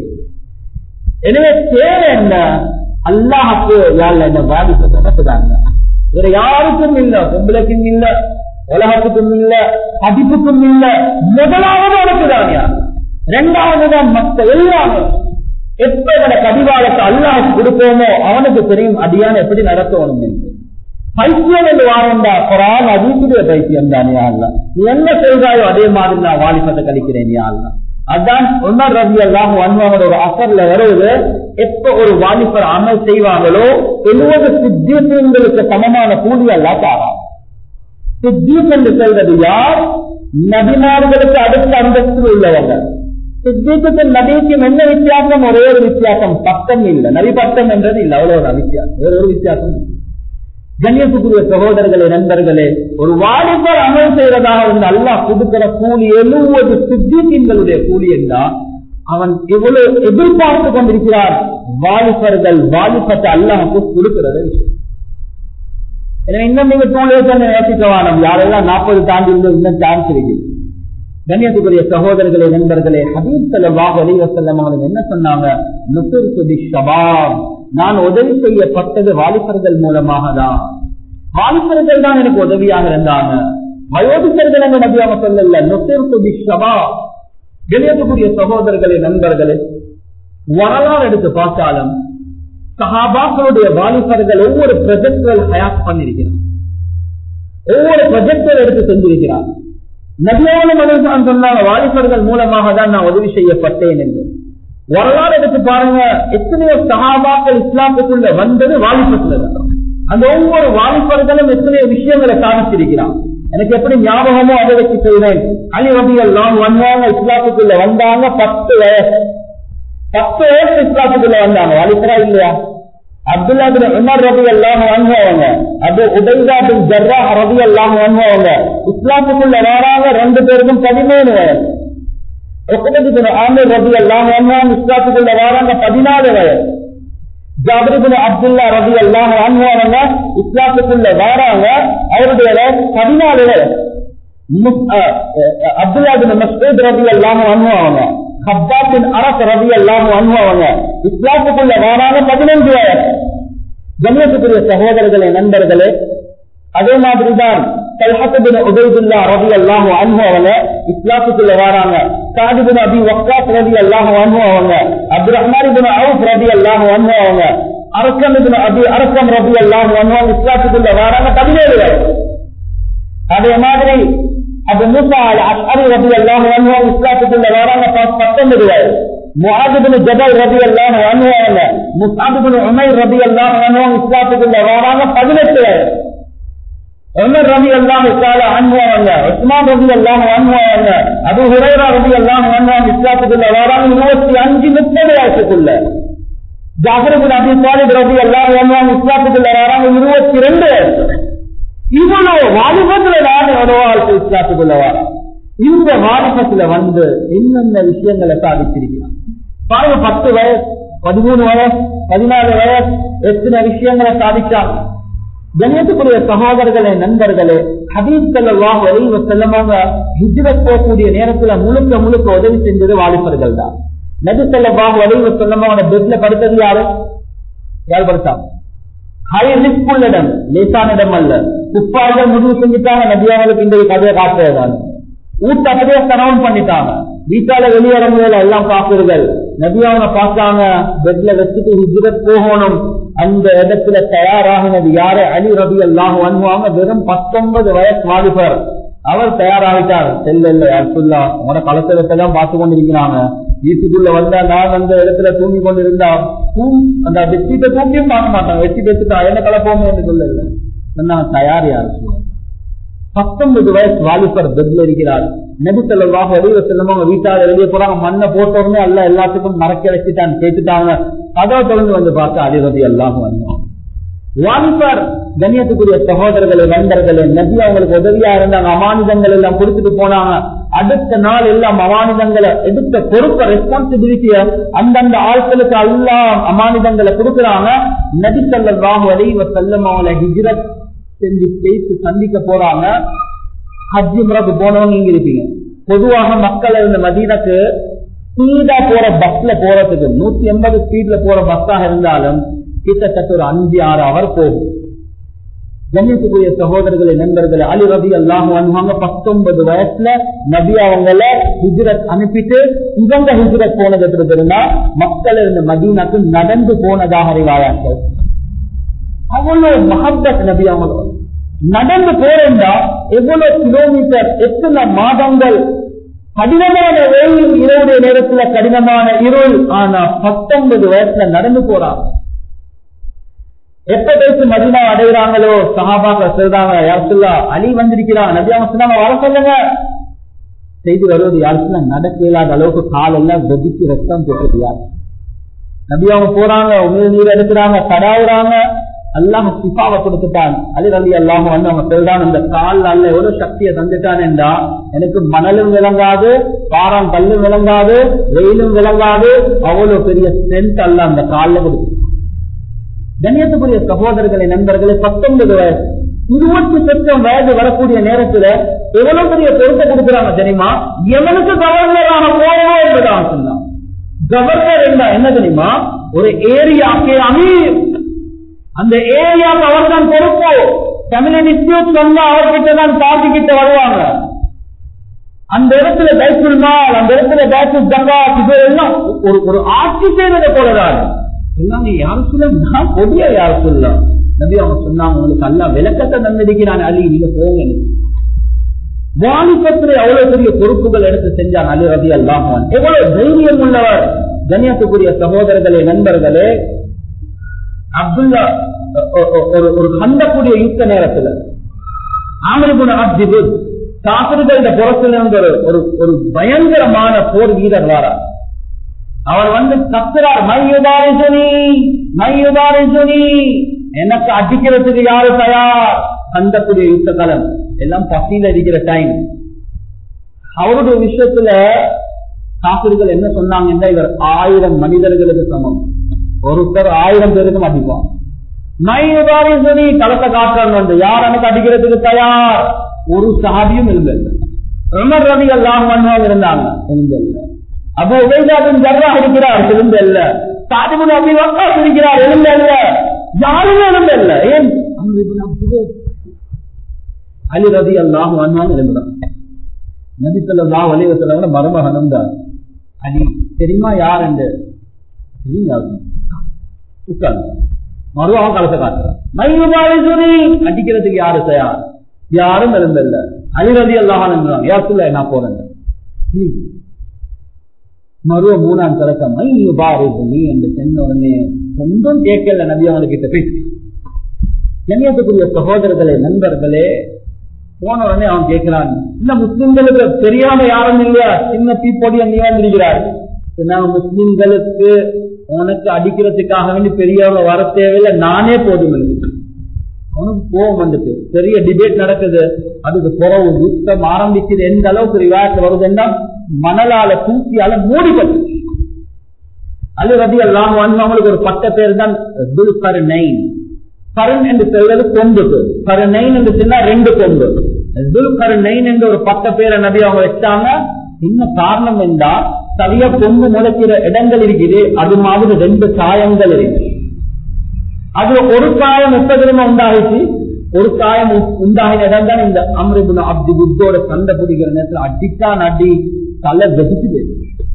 Speaker 1: எனவே தேவை என்ன அல்லாஹுக்கு யாழ் என்ன பாதிப்பை நடத்துறாங்க வேற யாருக்கும் இல்ல பொம்பளைக்கும் இல்ல உலகத்துக்கும் இல்ல படிப்புக்கும் இல்ல முதலாவது உனக்குதான் யார் ரெண்டாவது தான் மற்ற எல்லாமே எப்ப இவட கதிவாளத்தை அல்லாஹ் கொடுப்போமோ அவனுக்கு தெரியும் அடியான எப்படி நடத்தணும் என்று பைத்தியம் என்று வாழ்ந்தா குரான் அதீசுடைய பைத்தியம் தான் யாழ்லா நீ என்ன சொல்றாயோ அதே மாதிரி நான் வாலிபத்தை கழிக்கிறேன் யாழ்லா அதான் உமர் ரவி எல்லாம் வன்மோட ஒரு அசர்ல வருவது எப்ப ஒரு வாலிபர் அமல் செய்வாங்களோ எழுபது சித்தீசங்களுக்கு சமமான கூலி எல்லாம் தாரா சித்தீஸ் என்று சொல்றது யார் நபிமார்களுக்கு அடுத்த அந்தஸ்து உள்ளவங்க சித்தீசுக்கும் நபிக்கும் என்ன வித்தியாசம் ஒரே ஒரு வித்தியாசம் பட்டம் இல்லை நபி பட்டம் என்றது இல்லை அவ்வளவு வித்தியாசம் வேற ஒரு வித்தியாசம் இல்லை கண்ணியத்துக்குரிய சகோதரர்களே நண்பர்களே ஒரு வாலிபர் அமல் செய்யறதாக இருந்து அல்லாஹ் கொடுக்கிற கூலி எழுபது சித்திகளுடைய கூலி என்றா அவன் எவ்வளவு எதிர்பார்த்து கொண்டிருக்கிறார் வாலிபர்கள் வாலிபத்தை அல்லாஹுக்கு கொடுக்கிறது எனவே இன்னும் நீங்க டூ லேஸ் யோசிக்க வேணும் யாரெல்லாம் நாற்பது தாண்டி இருந்து இன்னும் சான்ஸ் இருக்குது கண்ணியத்துக்குரிய சகோதரர்களே நண்பர்களே ஹபீப் செல்லவாக அலிவசல்லம் அவர்கள் என்ன சொன்னாங்க நுசுர் சுதி ஷபாப் நான் உதவி செய்யப்பட்டது வாலிபர்கள் மூலமாக தான் வாலிபர்கள் தான் எனக்கு உதவியாக இருந்தாங்க வயோதிகர்கள் என்று நபியாக சொல்லல நுசுர் சுதி ஷபாப் கண்ணியத்துக்குரிய சகோதரர்களே நண்பர்களே வரலாறு எடுத்து பார்த்தாலும் சஹாபாக்களுடைய வாலிபர்கள் ஒவ்வொரு ப்ரொஜெக்டுகள் ஹயாத் பண்ணிருக்கிறார் ஒவ்வொரு ப்ரொஜெக்டுகள் எடுத்து செஞ்சிருக்கிறார் நபியான மனுஷன் சொன்னாங்க வாலிபர்கள் மூலமாக தான் நான் உதவி செய்யப்பட்டேன் என்று வரலாறு எடுத்து பாருங்க எத்தனையோ சகாபாக்கள் இஸ்லாத்துக்குள்ள வந்தது வாலிபத்துல தான் அந்த ஒவ்வொரு வாலிபர்களும் எத்தனையோ விஷயங்களை சாதிச்சிருக்கிறான் எனக்கு எப்படி ஞாபகமோ அதை வச்சு செய்வேன் அலி ரபி எல்லாம் வந்தாங்க இஸ்லாத்துக்குள்ள வந்தாங்க பத்து வயசு பத்து வயசு இஸ்லாத்துக்குள்ள வந்தாங்க வாலிபரா இல்லையா அப்துல்லா பின் உமர் ரபி எல்லாம் வாங்குவாங்க அது உடைதா பின் ஜர்ரா ரபி எல்லாம் வாங்குவாங்க இஸ்லாத்துக்குள்ள வராங்க ரெண்டு பேருக்கும் பதிமூணு வயசு ஆமீர் ரபி எல்லாம் வாங்குவாங்க இஸ்லாத்துக்குள்ள வராங்க பதினாலு வயசு ஜாபிரிபின் அப்துல்லா ரபி எல்லாம் வாங்குவாங்க இஸ்லாத்துக்குள்ள வராங்க அவருடைய வயசு பதினாலு வயசு அப்துல்லா பின் மஸ்தூத் ரபி எல்லாம் வாங்குவாங்க ஹப்பாத்தின் அரசு ரவி எல்லாம் அனுபவங்க இஸ்லாத்துக்குள்ள வராங்க பதினஞ்சு வயசு கண்ணியத்துக்குரிய சகோதரர்களே நண்பர்களே அதே மாதிரிதான் கல்ஹத்துபின் உபயதுல்லா ரவி எல்லாம் அனுபவங்க இஸ்லாத்துக்குள்ள வராங்க சாதிபின் அபி வக்காத் ரவி எல்லாம் அனுபவங்க அப்துல் ரஹ்மான் பின் அவுப் ரவி எல்லாம் அனுபவங்க அரசம் பின் அபி அரசம் ரவி எல்லாம் அனுபவம் இஸ்லாத்துக்குள்ள வராங்க பதினேழு வயசு அதே மாதிரி அது மூசா அஷ்அரி ரபி எல்லாம் அனுபவம் இஸ்லாத்துக்குள்ள வராங்க பத்தொன்பது வயசு முஹாதிபின் ஜபல் ரபி எல்லாம் அனுபவங்க முசாதிபின் உமைர் ரபி எல்லாம் அனுபவம் இஸ்லாத்துக்குள்ள வராங்க பதினெட்டு வயசு உமர் ரபி எல்லாம் இஸ்லால அனுபவங்க உஸ்மான் ரபி எல்லாம் அனுபவங்க அபு ஹுரைரா ரபி எல்லாம் அனுபவம் இஸ்லாத்துக்குள்ள வராங்க இருபத்தி அஞ்சு முப்பது வயசுக்குள்ள ஜாஃபர் அபி சாலிப் ரபி எல்லாம் அனுபவம் இஸ்லாத்துக்குள்ள வராங்க இருபத்தி ரெண்டு வயசு இவ்வளவு வாலிபத்துல நான் உணவாழ்க்கை இஸ்லாத்துக்குள்ள வர இந்த வாலிபத்துல வந்து என்னென்ன விஷயங்களை சாதிச்சிருக்கிறான் பாருங்க பத்து வயசு பதிமூணு வயசு பதினாலு வயசு எத்தனை விஷயங்களை சாதிச்சாங்க கணியத்துக்குரிய சகோதரர்களே நண்பர்களே ஹபீப் செல்லவாக வரைவ செல்லமாக ஹிஜ்ரத் போகக்கூடிய நேரத்துல முழுக்க முழுக்க உதவி செஞ்சது வாலிபர்கள் தான் நபி செல்லவாக வரைவ செல்லமாக பெட்ல படுத்தது யாரு யார் படுத்தாங்க ஹை ரிஸ்க் உள்ள இடம் லேசான இடம் அல்ல துப்பாக்கிகள் முடிவு செஞ்சுட்டாங்க நபியாவளுக்கு இந்த கதையை காட்டுறதான ஊட்ட அப்படியே சரவுண்ட் பண்ணிட்டாங்க வீட்டால வெளியிடங்கள் எல்லாம் காப்பீர்கள் நபியாவனை பார்த்தாங்க பெட்ல வச்சுட்டு ஹிஜ்ரத் போகணும் அந்த இடத்துல தயாராகினது யாரு அலி ரபி எல்லாம் வாங்குவாங்க வெறும் பத்தொன்பது வயசு வாலிபர் அவர் தயாராகிட்டார் செல்ல இல்ல அப்துல்லா உங்களோட கலத்தை தான் பார்த்து கொண்டிருக்கிறாங்க வீட்டுக்குள்ள வந்தா நான் அந்த இடத்துல தூங்கி கொண்டு இருந்தா அந்த வெற்றிட்ட தூங்கியும் பார்க்க மாட்டாங்க வெற்றி பெற்றுட்டா என்ன கலப்போமே என்று சொல்லல சொன்னாங்க தயார் யார் பத்தொன்பது வயசு வாலிபர் பெட்ல இருக்கிறார் நபி செல்லவாக வெளியில செல்லமா வீட்டால் வெளியே போறாங்க மண்ணை போட்ட உடனே எல்லாம் எல்லாத்துக்கும் மறக்க வச்சுட்டான் கேட்டுட்டாங்க கதவை தொடர்ந்து வந்து பார்த்தா அதிபதி எல்லாம் வந்தோம் வாலிபர் கண்ணியத்துக்குரிய சகோதரர்களே நண்பர்களே நபி அவங்களுக்கு உதவியா இருந்தாங்க அமானிதங்கள் எல்லாம் கொடுத்துட்டு போனாங்க அடுத்த நாள் எல்லாம் அமானிதங்களை எடுத்த பொறுப்ப ரெஸ்பான்சிபிலிட்டிய அந்தந்த ஆட்களுக்கு எல்லாம் அமானிதங்களை கொடுக்குறாங்க நபி செல்லம் வரைவ செல்லம் அவங்களை ஹிஜ்ரத் செஞ்சு பேசி சந்திக்க போறாங்க ஹஜ்ஜி முறைக்கு போனவங்க இங்க இருப்பீங்க பொதுவாக மக்கள் இருந்த மதீனக்கு ஸ்பீடா போற பஸ்ல போறதுக்கு நூத்தி எண்பது ஸ்பீட்ல போற பஸ்ஸாக இருந்தாலும் கிட்டத்தட்ட ஒரு அஞ்சு ஆறு அவர் போகும் கண்ணியத்துக்குரிய சகோதரர்களை நண்பர்களை அலி ரபி அல்லாஹ் அனுவாங்க பத்தொன்பது வயசுல நபி அவங்கள ஹிஜ்ரத் அனுப்பிட்டு இவங்க ஹிஜ்ரத் போனது எப்படி தெரியுமா மக்கள் இருந்த மதீனாக்கு நடந்து போனதாக அறிவாயாக்கள் அவ்வளவு மஹப்பத் நபி அவங்க நடந்து போறா எவ்வளவு கிலோமீட்டர் எத்தனை மாதங்கள் கடினமான வெயில் இரவுடைய நேரத்துல கடினமான இருள் ஆனா பத்தொன்பது வயசுல நடந்து போறாங்க எப்ப பேசி மதினா அடைகிறாங்களோ சஹாபாக்கள் சொல்றாங்க யாருக்குல்லா அலி வந்திருக்கிறாங்க நபி அவங்க சொன்னாங்க வர சொல்லுங்க செய்தி வருவது யாருக்குள்ள நடக்க இல்லாத அளவுக்கு காலெல்லாம் வெடிக்கு ரத்தம் போட்டது யார் நபி அவங்க போறாங்க உமிழ் நீர் எடுக்கிறாங்க தடாவுறாங்க அல்லாஹ் சிப்பாவை கொடுத்துட்டான் அலி ரலி அல்லாம வந்து அவங்க சொல்றான் இந்த கால் அல்ல எவ்வளவு சக்தியை தந்துட்டான் என்றா எனக்கு மணலும் விளங்காது பாரம் கல்லும் விளங்காது வெயிலும் விளங்காது அவ்வளவு பெரிய ஸ்ட்ரென்த் அல்ல அந்த காலில் கொடுத்துட்டான் கண்ணியத்துக்குரிய சகோதரர்களை நண்பர்களை பத்தொன்பது வயசு இருபத்தி லட்சம் வயது வரக்கூடிய நேரத்துல எவ்வளவு பெரிய பொறுப்பை கொடுக்குறாங்க தெரியுமா எவனுக்கு கவர்னராக போயவோ என்பதாக சொன்னான் கவர்னர் என்ன என்ன தெரியுமா ஒரு ஏரியாக்கு அமீர் அந்த ஏரியாவுக்கு அவர் தான் பொறுப்பு தமிழன் இஸ்யூட் சொன்னா அவர்கிட்ட தான் காசி கிட்ட வருவாங்க அந்த இடத்துல பைசுல் மால் அந்த இடத்துல பைசுல் ஜங்காத் இது எல்லாம் ஒரு ஒரு ஆட்சி செய்வதை போலதான் சொன்னாங்க யாரும் சொல்ல நான் பொடிய யார் சொல்ல நபி அவங்க சொன்னாங்க உங்களுக்கு அல்ல விளக்கத்தை தந்திருக்கிறான் அலி நீங்க போங்க வாலிபத்திலே அவ்வளவு பெரிய பொறுப்புகள் எடுத்து செஞ்சான் அலி ரதி அல்லாஹான் எவ்வளவு தைரியம் உள்ளவர் கண்ணியத்துக்குரிய சகோதரர்களே நண்பர்களே அப்துல்லா ஒரு ஒரு கண்டக்கூடிய யுத்த நேரத்துல ஆமரிபுன அப்திபு காப்பிர்கள புறத்திலிருந்து ஒரு ஒரு ஒரு பயங்கரமான போர் வீரர் வாரார் அவர் வந்து கத்துறார் மையுதாரிசுனி மையுதாரிசுனி எனக்கு அடிக்கிறதுக்கு யாரு தயார் கண்டக்கூடிய யுத்த காலம் எல்லாம் பசியில் அடிக்கிற டைம் அவருடைய விஷயத்துல காப்பிர்கள் என்ன சொன்னாங்கன்னா இவர் ஆயிரம் மனிதர்களுக்கு சமம் ஒருத்தர் ஆயிரம் பேருக்கும் அடிப்பான் மையுதாரிசுனி களத்தை காட்டுறான் வந்து யார் எனக்கு அடிக்கிறதுக்கு தயார் ஒரு சாதியும் இருந்தது உமர் ரவி எல்லாம் இருந்தாங்க இருந்தல்ல அப்போ உபயதாபின் ஜர்ரா இருக்கிறார் எழுந்தல்ல சாதிபுன் அபி வக்காஸ் இருக்கிறார் எழுந்தல்ல யாருமே எழுந்தல்ல ஏன் அலி ரவி அல்லாஹ் அண்ணான் எழுந்தான் நபி சொல்லா வலிவசல மருமகனம் தான் அலி தெரியுமா யார் என்று தெரியும் உட்கார்ந்து மறுவாக கலச காட்டுறான் மையுபாலி சொல்லி அடிக்கிறதுக்கு யாரு தயார் யாரும் இருந்தல்ல அலிரதி அல்லாஹான் யார் சொல்ல நான் போறேன் மறுவ மூணாம் திறக்கம் மையுபாரி நீ என்று சென்ன உடனே ஒன்றும் கேட்கல நபி அவங்ககிட்ட பேசி கண்ணியத்துக்குரிய சகோதரர்களே நண்பர்களே போன உடனே அவன் கேட்கிறான் இந்த முஸ்லிம்களுக்கு தெரியாம யாரும் இல்லையா சின்ன தீப்பொடிய நீ வந்திருக்கிறார் முஸ்லிம்களுக்கு உனக்கு அடிக்கிறதுக்காக வேண்டி பெரியவங்க வர தேவையில்லை நானே போதும் அவனுக்கு கோபம் வந்துட்டு பெரிய டிபேட் நடக்குது அதுக்கு குறவு யுத்தம் ஆரம்பிச்சது எந்த அளவுக்கு ரிவாயத்து வருதுன்னா மணலால தூக்கியால மூடிப்பட்டு அது ரதி எல்லாம் அவங்களுக்கு ஒரு பட்ட பேர் தான் துல் கருணைன் கருண் என்று சொல்வது கொம்பு கருணைன் என்று சொன்னா ரெண்டு கொம்பு துல் கருணைன் என்று ஒரு பட்ட பேரை நபி அவங்க வச்சாங்க இன்னும் காரணம் என்றா சரியா கொம்பு முளைக்கிற இடங்கள் இருக்குது அது மாதிரி ரெண்டு காயங்கள் இருக்கு அது ஒரு காயம் எப்ப திரும்ப உண்டாகிச்சு ஒரு காயம் உண்டாகின இடம் தான் இந்த அம்ரிபுன அப்தி புத்தோட சண்டை பிடிக்கிற நேரத்தில் அடித்தான் அடி தலை வெடிச்சு போயிடுச்சு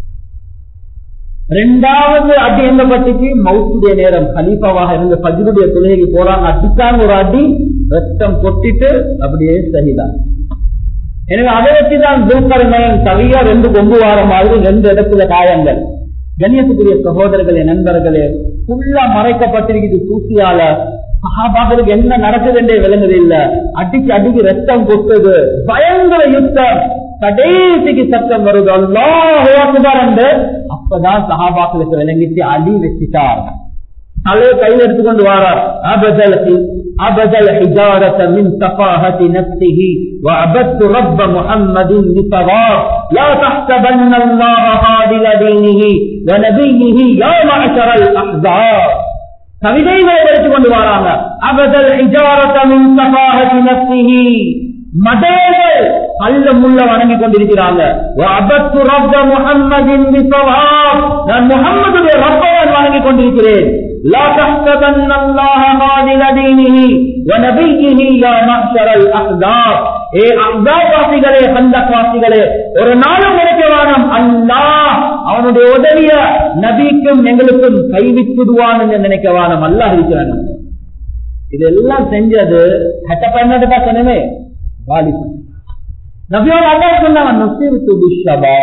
Speaker 1: ரெண்டாவது அடி எங்க பட்டுச்சு மவுத்துடைய நேரம் கலீஃபாவாக இருந்த பஜ்ருடைய தொழுகைக்கு போறாங்க அடித்தாங்க ஒரு அடி ரத்தம் கொட்டிட்டு அப்படியே சகிதான் எனவே அதை வச்சுதான் தூக்கரமையன் தவியா ரெண்டு கொம்பு வார மாதிரி ரெண்டு இடத்துல காயங்கள் கண்ணியத்துக்குரிய சகோதரர்களே நண்பர்களே ஃபுல்லா மறைக்கப்பட்டிருக்குது தூசியால சகாபாக்களுக்கு என்ன நடக்குது என்றே விளங்குது இல்ல அடிக்கு அடிக்கு ரத்தம் கொட்டுது பயங்கர யுத்தம் கடைசிக்கு சத்தம் வருது அல்லாஹ் என்று அப்பதான் சகாபாக்களுக்கு விளங்கிட்டு அடி வச்சுட்டார் தலையை கையில் எடுத்துக்கொண்டு வாரார் அபதல் أبدل حجارة من سفاهة نفسه وعبدت رب محمد بصغار لا تحسبن الله قابل دينه ونبيه يا معشر الأحزاب கவிதைகளை எடுத்துக் கொண்டு வராங்க அபதல் ஹிஜாரத்தமின் சபாஹதி நப்சிஹி மதேகள் அல்ல முள்ள வணங்கி கொண்டிருக்கிறாங்க அபத்து ரப்ப முஹம்மதின் பிசவாப் நான் முஹம்மதுடைய ரப்பவன் வணங்கி கொண்டிருக்கிறேன் لا تحسبن الله خاذل دينه ونبيه يا معشر الأحزاب ஏ அஹ்ஸாப் வாசிகளே ஹந்தக் வாசிகளே ஒரு நாளும் நினைக்க வேணாம் அல்லாஹ் அவனுடைய உதவிய நபிக்கும் எங்களுக்கும் கைவிட்டுடுவான் என்று நினைக்க வேணாம் அல்லாஹ் இருக்கிறான் இதெல்லாம் செஞ்சது ஹட்ட பண்ணதுக்கா சொன்னமே வாலிபன் நபியோட அல்லாஹ் சொன்னாங்க நுசிர்து பிஷ்ஷபா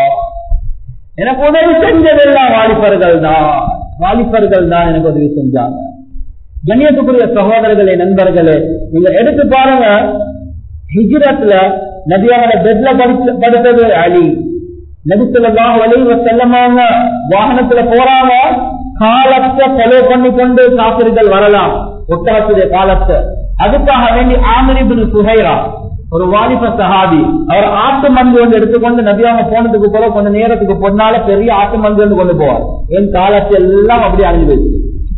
Speaker 1: எனக்கு உதவி செஞ்சதெல்லாம் வாலிபர்கள் தான் வாலிபர்கள் தான் எனக்கு உதவி செஞ்சாங்க கண்ணியத்துக்குரிய சகோதரர்களே நண்பர்களே நீங்க எடுத்து பாருங்க ஹிஜ்ரத்ல நபியாவோட பெட்ல படிச்சு படுத்தது அலி நபிசுல்லாஹ் வலைவ செல்லமாங்க வாகனத்துல போறாங்க காலத்தை ஃபாலோ பண்ணி கொண்டு காப்பிர்கள் வரலாம் ஒட்டகத்துடைய காலத்தை அதுக்காக வேண்டி ஆமிரிபின் சுஹைரா ஒரு வாலிப சஹாபி அவர் ஆட்டு மந்து வந்து எடுத்துக்கொண்டு நபியாங்க போனதுக்கு போல கொஞ்ச நேரத்துக்கு பொன்னால பெரிய ஆட்டு மந்து வந்து கொண்டு போவார் என் காலத்தை எல்லாம் அப்படி அழிஞ்சு போயிடுச்சு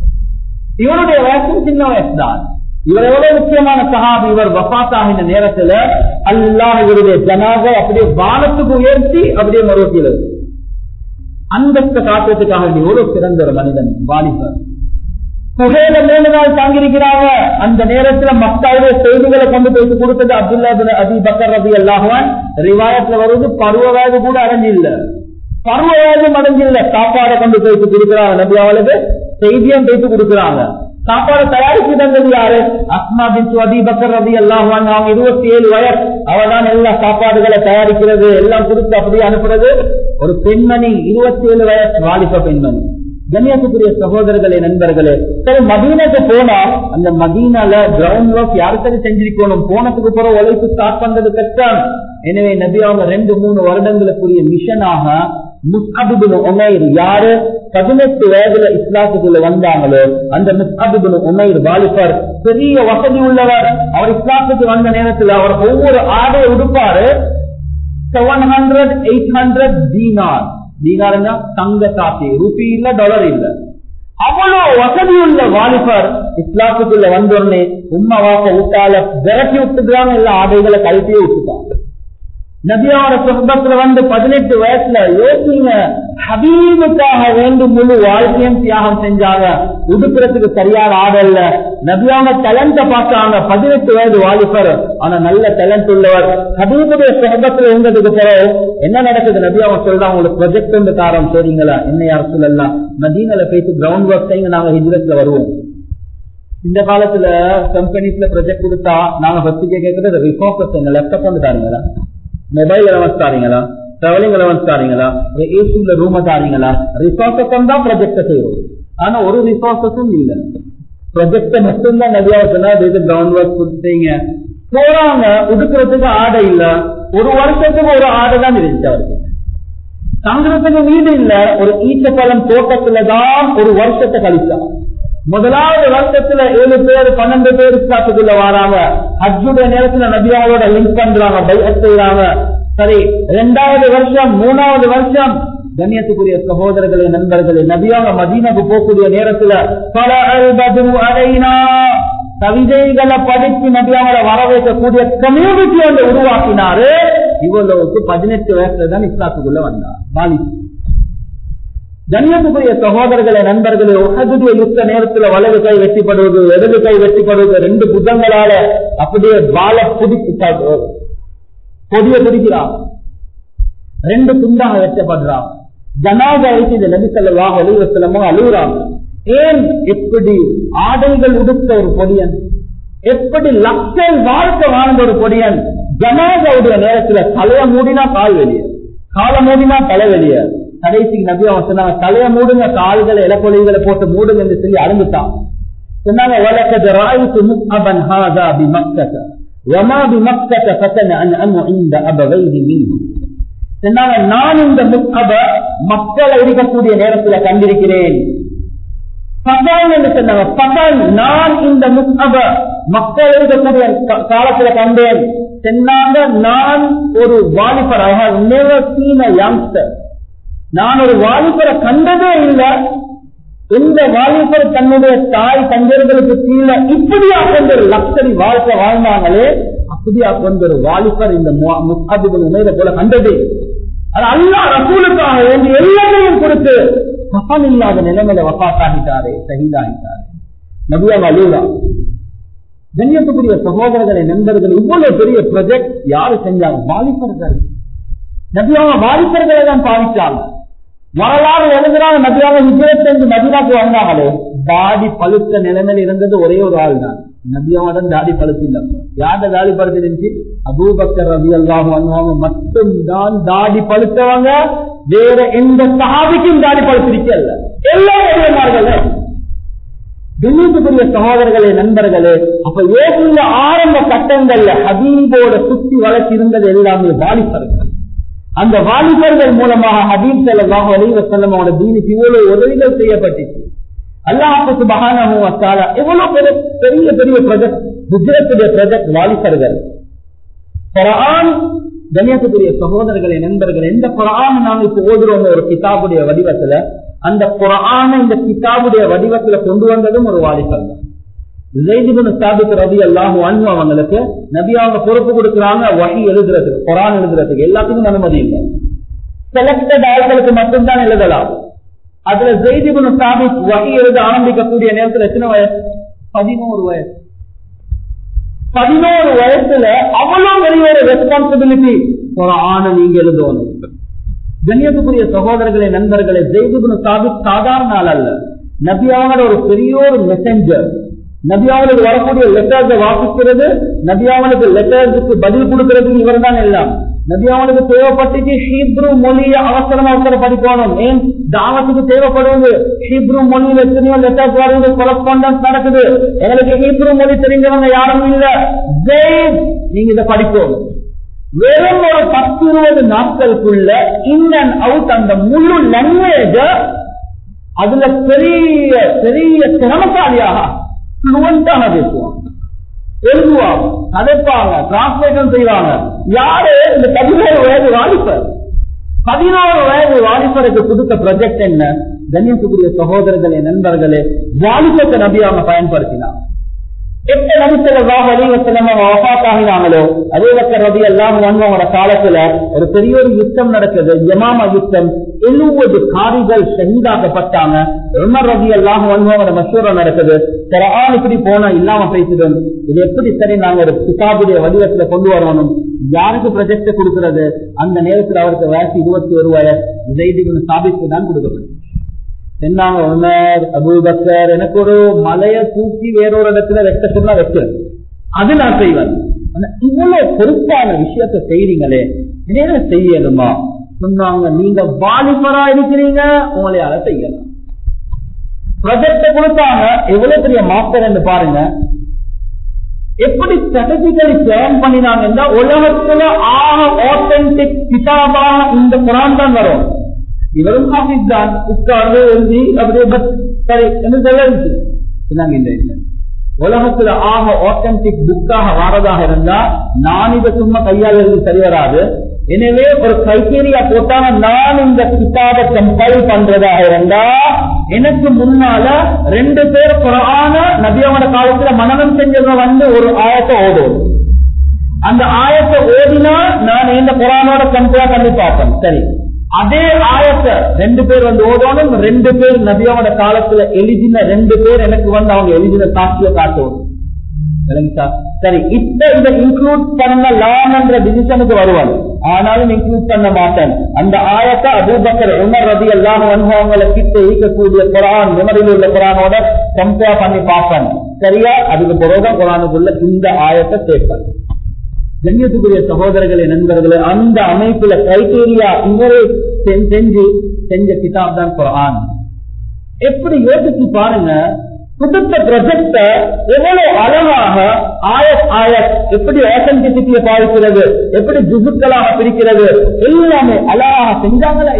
Speaker 1: இவருடைய வயசும் சின்ன வயசு தான் இவர் எவ்வளவு முக்கியமான சஹாபி இவர் வபாத்தாகின நேரத்துல அல்லாஹ் இவருடைய ஜனாக அப்படியே வானத்துக்கு உயர்த்தி அப்படியே மறுவத்தில் அந்தஸ்த காட்டுறதுக்காக வேண்டி ஒரு சிறந்த ஒரு மனிதன் வாலிபர் குகையில மூணு நாள் தாங்கியிருக்கிறாங்க அந்த நேரத்துல மக்காவுடைய செய்திகளை கொண்டு போய் கொடுத்தது அப்துல்லா பின் அபி பக்கர் ரபி அல்லாஹான் ரிவாயத்துல வருவது பருவ வயது கூட அடைஞ்சில்ல பருவ வயதும் அடைஞ்சில்ல சாப்பாடை கொண்டு போயிட்டு கொடுக்குறாங்க நபி அவளுக்கு செய்தியும் போயிட்டு கொடுக்குறாங்க சாப்பாடு தயாரிச்சு தந்தது யாரு அஸ்மா பின் அபி பக்கர் ரபி அல்லாஹான் அவங்க இருபத்தி ஏழு வயசு அவதான் எல்லா சாப்பாடுகளை தயாரிக்கிறது எல்லாம் கொடுத்து அப்படியே அனுப்புறது ஒரு பெண்மணி இருபத்தி ஏழு வயசு வாலிப பெண்மணி கண்ணியத்துக்குரிய சகோதரர்களே நண்பர்களே சரி மதீனாக்கு போனா அந்த மதீனால கிரவுண்ட் ஒர்க் யாரு சரி செஞ்சிருக்கணும் போனதுக்கு பிறகு உழைப்பு ஸ்டார்ட் பண்றது கஷ்டம் எனவே நபி அவங்க ரெண்டு மூணு வருடங்களுக்குரிய மிஷனாக முஸ்அபிபின் உமைர் யாரு பதினெட்டு வயதுல இஸ்லாத்துக்குள்ள வந்தாங்களோ அந்த முஸ்அபிபின் உமைர் வாலிபர் பெரிய வசதி உள்ளவர் அவர் இஸ்லாத்துக்கு வந்த நேரத்தில் அவர் ஒவ்வொரு ஆடை உடுப்பாரு செவன் ஹண்ட்ரட் எயிட் ஹண்ட்ரட் தீனார் தீனாருங்க தங்க காப்பி ரூபி இல்ல டாலர் இல்ல அவ்வளவு வசதி உள்ள வாலிபர் இஸ்லாத்துக்குள்ள வந்தோடனே உம்மா வாப்ப விட்டால விரட்டி விட்டுக்கிறாங்க இல்ல ஆடைகளை கழுத்தியே விட்டுட்டாங்க நபியாவோட சொந்தத்துல வந்து பதினெட்டு வயசுல யோசிங்க ஹபீபுக்காக வேண்டி முழு வாழ்க்கையும் தியாகம் செஞ்சாங்க உடுக்கிறதுக்கு சரியான ஆடல்ல நபியாவோட டேலண்ட பார்த்தாங்க பதினெட்டு வயது வாலிபர் ஆனா நல்ல டேலண்ட் உள்ளவர் ஹபீபுடைய சொந்தத்துல இருந்ததுக்கு பிறகு என்ன நடக்குது நபியாவை சொல்றாங்க உங்களுக்கு ப்ரொஜெக்ட் வந்து தாரம் சரிங்களா என்ன யார் சொல்லலாம் மதீனால போயிட்டு கிரவுண்ட் ஒர்க் செய்யுங்க நாங்க ஹிஜ்ரத்ல வருவோம் இந்த காலத்துல கம்பெனிஸ்ல ப்ரொஜெக்ட் கொடுத்தா நாங்க ஃபர்ஸ்ட் கேட்கறது ரிஃபோக்கஸ் எங்க லேப்டாப் வந்து தாருங்களா மொபைல் அலவன்ஸ் தாரீங்களா டிராவலிங் அலவன்ஸ் தாரீங்களா ஒரு ஏசியுள்ள ரூம தாரீங்களா ரிசோர்ஸஸ் தான் ப்ரொஜெக்ட் செய்வோம் ஆனா ஒரு ரிசோர்ஸஸும் இல்ல ப்ரொஜெக்ட மட்டும்தான் நிறைய சொன்னா கிரவுண்ட் ஒர்க் கொடுத்தீங்க போறாங்க உடுக்கிறதுக்கு ஆடை இல்ல ஒரு வருஷத்துக்கு ஒரு ஆடை தான் இருந்துச்சு அவருக்கு தங்குறதுக்கு வீடு இல்ல ஒரு ஈச்சப்பழம் தோட்டத்துல தான் ஒரு வருஷத்தை கழிச்சான் முதலாவது வருஷத்துல ஏழு பேர் பன்னெண்டு பேர் இஸ்லாத்துக்குள்ள வராங்க ஹஜ்ஜுடைய நேரத்துல நபியாவோட லிங்க் பண்றாங்க பைஅத் செய்யறாங்க சரி இரண்டாவது வருஷம் மூணாவது வருஷம் கண்ணியத்துக்குரிய சகோதரர்களே நண்பர்களே நபியாக மதீனாக்கு போகக்கூடிய நேரத்துல பல அடைனா கவிதைகளை படித்து நபியாவரை வரவேற்கக்கூடிய கம்யூனிட்டி ஒன்று உருவாக்கினாரு இவ்வளவுக்கு பதினெட்டு வயசுல தான் இஸ்லாத்துக்குள்ள வந்தார் பாலிசி கண்ணியத்துக்குரிய சகோதரர்களே நண்பர்களே உலகத்துடைய யுத்த நேரத்துல வலது கை வெட்டிப்படுவது இடது கை வெட்டிப்படுவது ரெண்டு புதங்களால அப்படியே வாழ பிடித்து கொடிய பிடிக்கிறான் ரெண்டு துண்டாக வெட்டப்படுறான் ஜனாக வைத்து இந்த நபி செல்லவாக அலுவலமோ அழுகுறாங்க ஏன் எப்படி ஆடைகள் உடுத்த ஒரு பொடியன் எப்படி லட்சம் வாழ்க்கை வாழ்ந்த ஒரு பொடியன் ஜனாதாவுடைய நேரத்துல தலைய மூடினா கால் வெளியே காலை மூடினா தலை வெளியே கடைசிக்கு நபி அவன் சொன்னாங்க தலைய மூடுங்க கால்களை இலக்கொலைகளை போட்டு மூடுங்க என்று சொல்லி அழுந்துட்டான் சொன்னாங்க வழக்கது ராய்த்து முக்அபன் ஹாதா பி மக்கத வமா பி மக்கத ஃபதன அன் அன் இந்த அபவைஹி மின்ஹு சொன்னாங்க நான் இந்த முக்அப மக்களை இருக்கக்கூடிய நேரத்துல கண்டிருக்கிறேன் பகல் என்று சொன்னாங்க பகல் நான் இந்த முக்அப மக்கள் இருக்கக்கூடிய காலத்துல கண்டேன் சொன்னாங்க நான் ஒரு வாலிபர் I have never seen a youngster நான் ஒரு வாலிபரை கண்டதே இல்லை எந்த வாலிபர் தன்னுடைய தாய் தந்தையர்களுக்கு கீழே இப்படியா கொண்ட ஒரு லக்ஷரி வாழ்க்கை வாழ்ந்தாங்களே அப்படியா கொண்ட ஒரு வாலிபர் இந்த முஸ்தாபிகள் உமையில போல கண்டதே அது அல்லா ரசூலுக்காக வேண்டி எல்லாத்தையும் கொடுத்து கஃன் இல்லாத நிலைமையில வஃபாத்தாகிட்டாரே சகிதாகிட்டாரே நபியாக அழுகுறா கண்ணியத்துக்குரிய சகோதரர்களை நண்பர்கள் இவ்வளவு பெரிய ப்ரொஜெக்ட் யாரு செஞ்சாங்க வாலிபர்கள் நபியாக வாலிபர்களை தான் பாவிச்சாங்க வரலாறு எழுதுறாங்க நபியாக விஜயத்திலிருந்து நபியாக்கு வந்தாங்களே தாடி பழுத்த நிலைமையில் இருந்தது ஒரே ஒரு ஆள் தான் நபியாவதான் தாடி பழுத்து இல்ல யார்ட தாடி பழுத்து இருந்துச்சு அபூபக்கர் ரவி அல்லாஹ் வந்தவங்க மட்டும்தான் தாடி பழுத்தவங்க வேற எந்த சஹாபிக்கும் தாடி பழுத்திருக்கல எல்லாம் நபியமார்கள் கண்ணியத்துக்குரிய சகோதரர்களே நண்பர்களே அப்ப ஏசுள்ள ஆரம்ப கட்டங்கள்ல ஹபீபோட சுத்தி வளர்ச்சி இருந்தது எல்லாமே வாலிபர்கள் அந்த வாலிபர்கள் மூலமாக ஹபீப் செல்லமாக வலிவ செல்லமோட தீனுக்கு இவ்வளவு உதவிகள் செய்யப்பட்டுச்சு அல்லாஹு சுபஹானஹு வ தஆலா எவ்வளவு பெரிய பெரிய பெரிய ப்ராஜெக்ட் குஜராத்துடைய ப்ராஜெக்ட் வாலிபர்கள் குர்ஆன் கண்ணியத்துக்குரிய சகோதரர்களே நண்பர்கள் எந்த குர்ஆன் நாம இப்ப ஓதுறோம் ஒரு கிதாபுடைய வடிவத்துல அந்த குர்ஆன இந்த கிதாபுடைய வடிவத்துல கொண்டு வந்ததும் ஒரு வாலிபர் தான் சாபித் ரவி அல்லாஹு அன்பு அவங்களுக்கு நபி அவங்க பொறுப்பு கொடுக்குறாங்க வகி எழுதுறதுக்கு குரான் எழுதுறதுக்கு எல்லாத்துக்கும் அனுமதி இல்லை செலக்டட் ஆட்களுக்கு மட்டும்தான் எழுதலாம் அதுல ஜெய்திபுன் சாபித் வகி எழுத ஆரம்பிக்கக்கூடிய நேரத்தில் எத்தனை வயசு பதினோரு வயசு பதினோரு வயசுல அவ்வளவு பெரிய ஒரு ரெஸ்பான்சிபிலிட்டி ஒரு ஆணை நீங்க எழுதணும் கண்ணியத்துக்குரிய சகோதரர்களே நண்பர்களே ஜெய்திபுன் சாபித் சாதாரண ஆள் அல்ல நபியாவோட ஒரு பெரிய ஒரு மெசஞ்சர் நபியாவனுக்கு வரக்கூடிய லெட்டர்ஸை வாசிக்கிறது நபியாவனுக்கு லெட்டர்ஸுக்கு பதில் கொடுக்கறதுக்கு இவர் தான் எல்லாம் நபியாவனுக்கு தேவைப்பட்டுச்சு ஹீப்ரு மொழியை அவசரம் அவசரம் படிக்கணும் ஏன் தாவத்துக்கு தேவைப்படுவது ஹீப்ரு மொழியில் எத்தனையோ லெட்டர்ஸ் வருது கொரஸ்பாண்டன்ஸ் நடக்குது எங்களுக்கு ஹீப்ரு மொழி தெரிஞ்சவங்க யாரும் இல்ல ஜெய் நீங்க இதை படிக்கணும் வெறும் ஒரு பத்து இருபது நாட்களுக்குள்ள இன் அண்ட் அவுட் அந்த முழு லாங்குவேஜ அதுல பெரிய பெரிய திறமசாலியாக ஃப்ளூவெண்டாக பேசுவாங்க எழுதுவாங்க கதைப்பாங்க டிரான்ஸ்லேஷன் செய்வாங்க யாரு இந்த பதினோரு வயது வாலிபர் பதினோரு வயது வாலிபருக்கு கொடுத்த ப்ரொஜெக்ட் என்ன கண்ணியத்துக்குரிய சகோதரர்களே நண்பர்களே வாலிபத்தை நபி அவங்க பயன்படுத்தினார் எப்ப நபிசல்லாஹ் அலிவசலம் வஃபாத்தாகினாங்களோ அதே பக்கம் ரபி எல்லாம் வந்தவங்களோட காலத்துல ஒரு பெரிய ஒரு யுத்தம் நடக்குது ஜமாமா யுத்தம் எழுபது காரிகள் ஷஹீதாக்கப்பட்டாங்க உமர் ரபி எல்லாம் வந்தவங்களோட மசூரம் நடக்குது சில ஆள் இப்படி போனா இல்லாம பேசிடும் இது எப்படி சரி நாங்க ஒரு கிதாபுடைய வடிவத்துல கொண்டு வரணும் யாருக்கு ப்ரொஜெக்ட் கொடுக்கிறது அந்த நேரத்தில் அவருக்கு வயசு இருபத்தி ஒரு வயசு ஜெய்திபின் சாபித்து தான் கொடுக்கப்பட்டது சொன்னாங்க உமர் அபூபக்கர் எனக்கு ஒரு மலைய தூக்கி வேறொரு இடத்துல வைக்க சொன்னா வைக்க அது நான் செய்வேன் ஆனா இவ்வளவு பொறுப்பான விஷயத்த செய்றீங்களே என்ன செய்யணுமா சொன்னாங்க நீங்க வாலிபரா இருக்கிறீங்க உங்களையால செய்யலாம் ப்ரொஜெக்ட கொடுத்தாங்க எவ்வளவு பெரிய மாஸ்டர் பாருங்க எப்படி ஸ்ட்ராட்டஜிக்கலி பிளான் பண்ணினாங்கன்னா உலகத்துல ஆக ஆத்தென்டிக் கிதாபாக இந்த குரான் தான் வரும் இவரும் ஹாஃபிஸ் தான் உட்கார்ந்து எழுதி அப்படியே பஸ் சரி என்று சொல்லிருச்சு சொன்னாங்க இந்த இந்த உலகத்துல ஆக ஆத்தென்டிக் புக்காக வாரதாக இருந்தா நான் இதை சும்மா கையால் எழுதி சரி வராது எனவே ஒரு கிரைட்டீரியா போட்டாங்க நான் இந்த கிதாபை கம்பைல் பண்றதாக இருந்தா எனக்கு முன்னால ரெண்டு பேர் குரான நபியோட காலத்துல மனநம் செஞ்சவங்க வந்து ஒரு ஆயத்தை ஓடும் அந்த ஆயத்தை ஓடினா நான் இந்த குரானோட கம்பேர் பண்ணி பார்ப்பேன் சரி அதே ஆயத்தை ரெண்டு பேர் வந்து ஓடணும் ரெண்டு பேர் நபியோட காலத்துல எழுதின ரெண்டு பேர் எனக்கு வந்து அவங்க எழுதின சாட்சிய காட்டணும் விளங்கிட்டா சரி இப்ப இதை இன்க்ளூட் பண்ணலாம் என்ற டிசிஷனுக்கு வருவாங்க ஆனாலும் இன்க்ளூட் பண்ண மாட்டேன் அந்த ஆயத்தை அபூபக்கர் உமர் ரதி எல்லாம் அவங்களை கிட்ட இருக்கக்கூடிய குரான் மெமரியில் உள்ள குரானோட கம்பேர் பண்ணி பார்ப்பேன் சரியா அதுக்கு பிறகு குரானுக்குள்ள இந்த ஆயத்தை சேர்ப்பேன் கண்ணியத்துக்குரிய சகோதரர்களே நண்பர்களே அந்த அமைப்புல கிரைட்டீரியா இவரே செஞ்சு செஞ்ச கிதாப் தான் குரான் எப்படி யோசிச்சு பாருங்க கொடுத்த ப்ரொஜெக்ட எவ்வளவு அழகாக ஆயத் ஆயத் எப்படி ஆத்தன்டிசிட்டியை பாதிக்கிறது எப்படி ஜுசுக்களாக பிரிக்கிறது எல்லாமே அழகாக செஞ்சாங்களா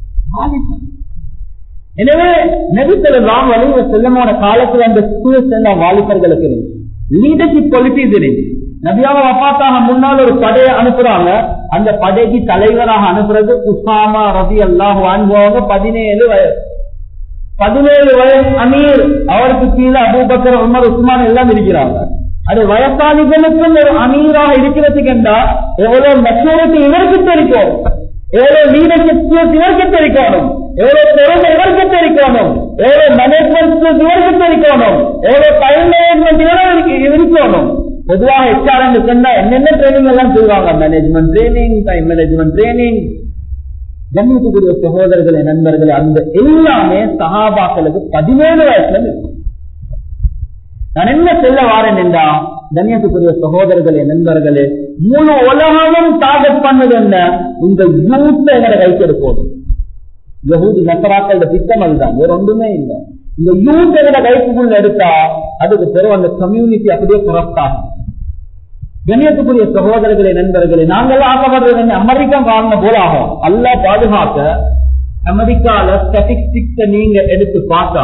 Speaker 1: எனவே நெருத்தலாம் வலிவ செல்லமான காலத்துல அந்த ஸ்கூல்ஸ் எல்லாம் வாலிபர்களுக்கு இருந்துச்சு லீடர்ஷிப் குவாலிட்டிஸ் இருந்துச்சு நபியாவை வப்பாத்தாக முன்னால் ஒரு படையை அனுப்புறாங்க அந்த படைக்கு தலைவராக அனுப்புறது உசாமா ரவி அல்லாஹ் வாழ்ந்தவங்க பதினேழு வயசு பதினேழு வயசு அமீர் அவருக்கு கீழே அபூபக்கர் உமர் உஸ்மான் எல்லாம் இருக்கிறாங்க அது வயசாளிகளுக்கும் ஒரு அமீராக இருக்கிறதுக்கு என்றா எவ்வளவு மெச்சூரிட்டி இவருக்கு தெரிக்கும் எவ்வளவு லீடர்ஷிப் இவருக்கு தெரிக்கணும் எவ்வளவு திறமை இவருக்கு தெரிவிக்கணும் எவ்வளவு மேனேஜ்மெண்ட் இவருக்கு தெரிவிக்கணும் எவ்வளவு டைம் மேனேஜ்மெண்ட் இருக்கணும் பொதுவாக ஹெச்ஆர்எம் சொன்னா என்னென்ன ட்ரைனிங் எல்லாம் செய்வாங்க management training time management training கண்ணியத்துக்குரிய சகோதரர்களே நண்பர்களே அந்த எல்லாமே சகாபாக்களுக்கு பதினேழு வயசுல இருக்கு நான் என்ன சொல்ல வாரேன் என்றா கண்ணியத்துக்குரிய சகோதரர்களே நண்பர்களே முழு உலகமும் டார்கெட் பண்ணது என்ன இந்த யூத்தை எங்களை வைத்திருப்போம் யகூதி நசராக்களோட திட்டம் அதுதான் வேற ஒன்றுமே இல்லை இந்த யூத் எங்களை கைக்குள்ள எடுத்தா அதுக்கு பிறகு அந்த கம்யூனிட்டி அப்படியே கரப்ட் ஆகும் கண்ணியத்துக்குரிய சகோதரர்களே நண்பர்களே நாங்கள் ஆசைப்படுறது என்ன அமெரிக்கா காரண போல ஆகும் அல்ல பாதுகாக்க அமெரிக்கால ஸ்டாட்டிஸ்டிக்ஸ் நீங்க எடுத்து பார்த்தா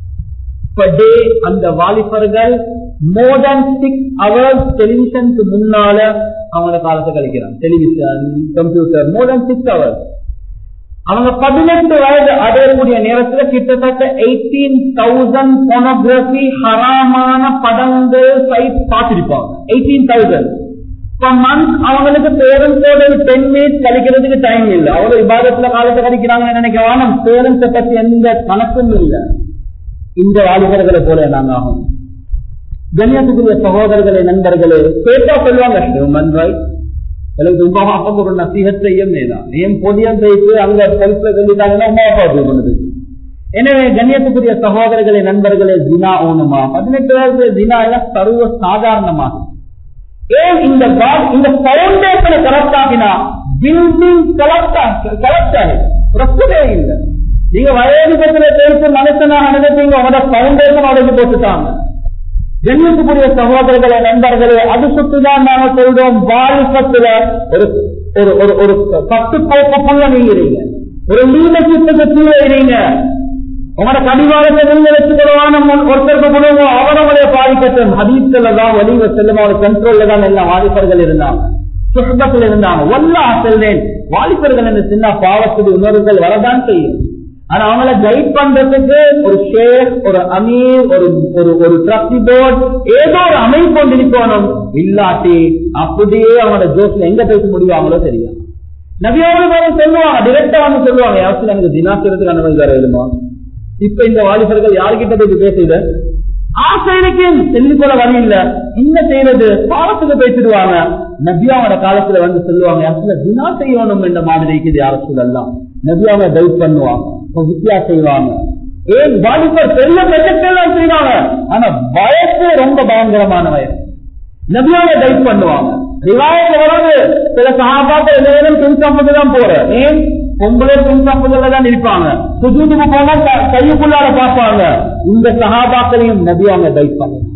Speaker 1: டே அந்த வாலிபர்கள் மோர் தேன் சிக்ஸ் ஹவர்ஸ் டெலிவிஷனுக்கு முன்னால அவங்க காலத்தை கழிக்கிறாங்க television computer more than six hours அவங்க பதினெட்டு வயது அடையக்கூடிய நேரத்துல கிட்டத்தட்ட எயிட்டீன் தௌசண்ட் போனோகிராபி ஹராமான படங்கள் சைட் பார்த்திருப்பாங்க எயிட்டீன் தௌசண்ட் மந்த் அவங்களுக்கு பேரண்ட்ஸோட டென் மினிட்ஸ் கழிக்கிறதுக்கு டைம் இல்லை அவ்வளவு விவாதத்துல காலத்தை கழிக்கிறாங்கன்னு நினைக்கலாம் பேரண்ட்ஸை பத்தி எந்த கணக்கும் இல்லை இந்த வாலிபர்களை போல நாங்க ஆகும் கண்ணியத்துக்குரிய சகோதரர்களே நண்பர்களே கேட்டா சொல்லுவாங்க ஹியூமன் ரைட் எனக்கு ரொம்ப அப்பா ஒரு நசீகத் செய்யும் தான் ஏன் பொடியம் பேசி அங்க பொறுப்பை சொல்லிட்டாங்கன்னா அம்மா அப்பா கொண்டு எனவே கண்ணியத்துக்குரிய சகோதரர்களே நண்பர்களே ஜினா ஓணுமா பதினெட்டு வயசு ஜினா எல்லாம் சர்வ சாதாரணமாக ஏன் இந்த இந்த பவுண்டேஷனை கரெக்ட் ஆகினா பில்டிங் கலெக்ட் கலெக்ட் ஆகி பிரச்சனையே இல்லை நீங்க வயது பத்திர பேருக்கு மனுஷனாக நினைப்பீங்க உங்களோட பவுண்டேஷன் உடஞ்சு போட்டுட்டாங்க கண்ணியத்துக்குரிய சகோதரர்களே நண்பர்களே அது சுட்டுதான் நாங்க சொல்றோம் வாலிபத்துல ஒரு ஒரு ஒரு ஒரு கட்டுக்கோப்புக்குள்ள நீங்கிறீங்க ஒரு லீடர்ஷிப்புக்கு கீழே இருங்க உங்களோட கடிவாளத்தை நீங்க வச்சுக்கிறவான ஒருத்தருக்கு கொடுவோம் அவரவங்களை பாதிக்கட்டும் ஹதீஸ்ல தான் வலிவ செல்லும் அவர் கண்ட்ரோல்ல தான் எல்லாம் வாலிபர்கள் இருந்தாங்க சுகத்தில் இருந்தாங்க ஒல்லா செல்வேன் வாலிபர்கள் என்று சின்ன பாவத்துடைய உணர்வுகள் வரதான் செய்யும் ஆனா அவங்கள கைட் பண்றதுக்கு ஒரு ஷேக் ஒரு அமீர் ஒரு ஒரு ஒரு ட்ரஸ்டி போர்ட் ஏதோ ஒரு அமைப்பு ஒன்று இருக்கணும் இல்லாட்டி அப்படியே அவங்களோட ஜோஸ்ல எங்க பேச முடிவாங்களோ தெரியும் நபியாவது வேற சொல்லுவாங்க டிரெக்டா வந்து சொல்லுவாங்க யாருக்கும் எனக்கு தினாசிரத்துக்கு அனுமதி வேற எழுதுமா இப்ப இந்த வாலிபர்கள் யாருக்கிட்ட போய் பேசுது ஆசை எனக்கு செல்லிக்கொள்ள வழி இல்ல என்ன செய்யறது பாவத்துக்கு பேசிடுவாங்க நபியாவோட காலத்துல வந்து சொல்லுவாங்க யாருக்குள்ள தினா செய்யணும் என்ற மாதிரி இருக்குது யார சூழல்லாம் நபியாவை டைட் பண்ணுவாங்க வித்தியா செய்வாங்க ஏன் வாலிபர் பெரிய பிரச்சனை செய்வாங்க ஆனா வயசு ரொம்ப பயங்கரமான வயசு நபியாவை டைட் பண்ணுவாங்க ரிவாயத்துல வரது சில சகாபாக்கள் எல்லாரும் பின்சம்பது தான் போற ஏன் பொம்பளை பின்சம்பதுல தான் இருப்பாங்க சுஜூதுக்கு போனா கையுக்குள்ளார பார்ப்பாங்க இந்த சகாபாக்களையும் நபியாவை டைட் பண்ணுவாங்க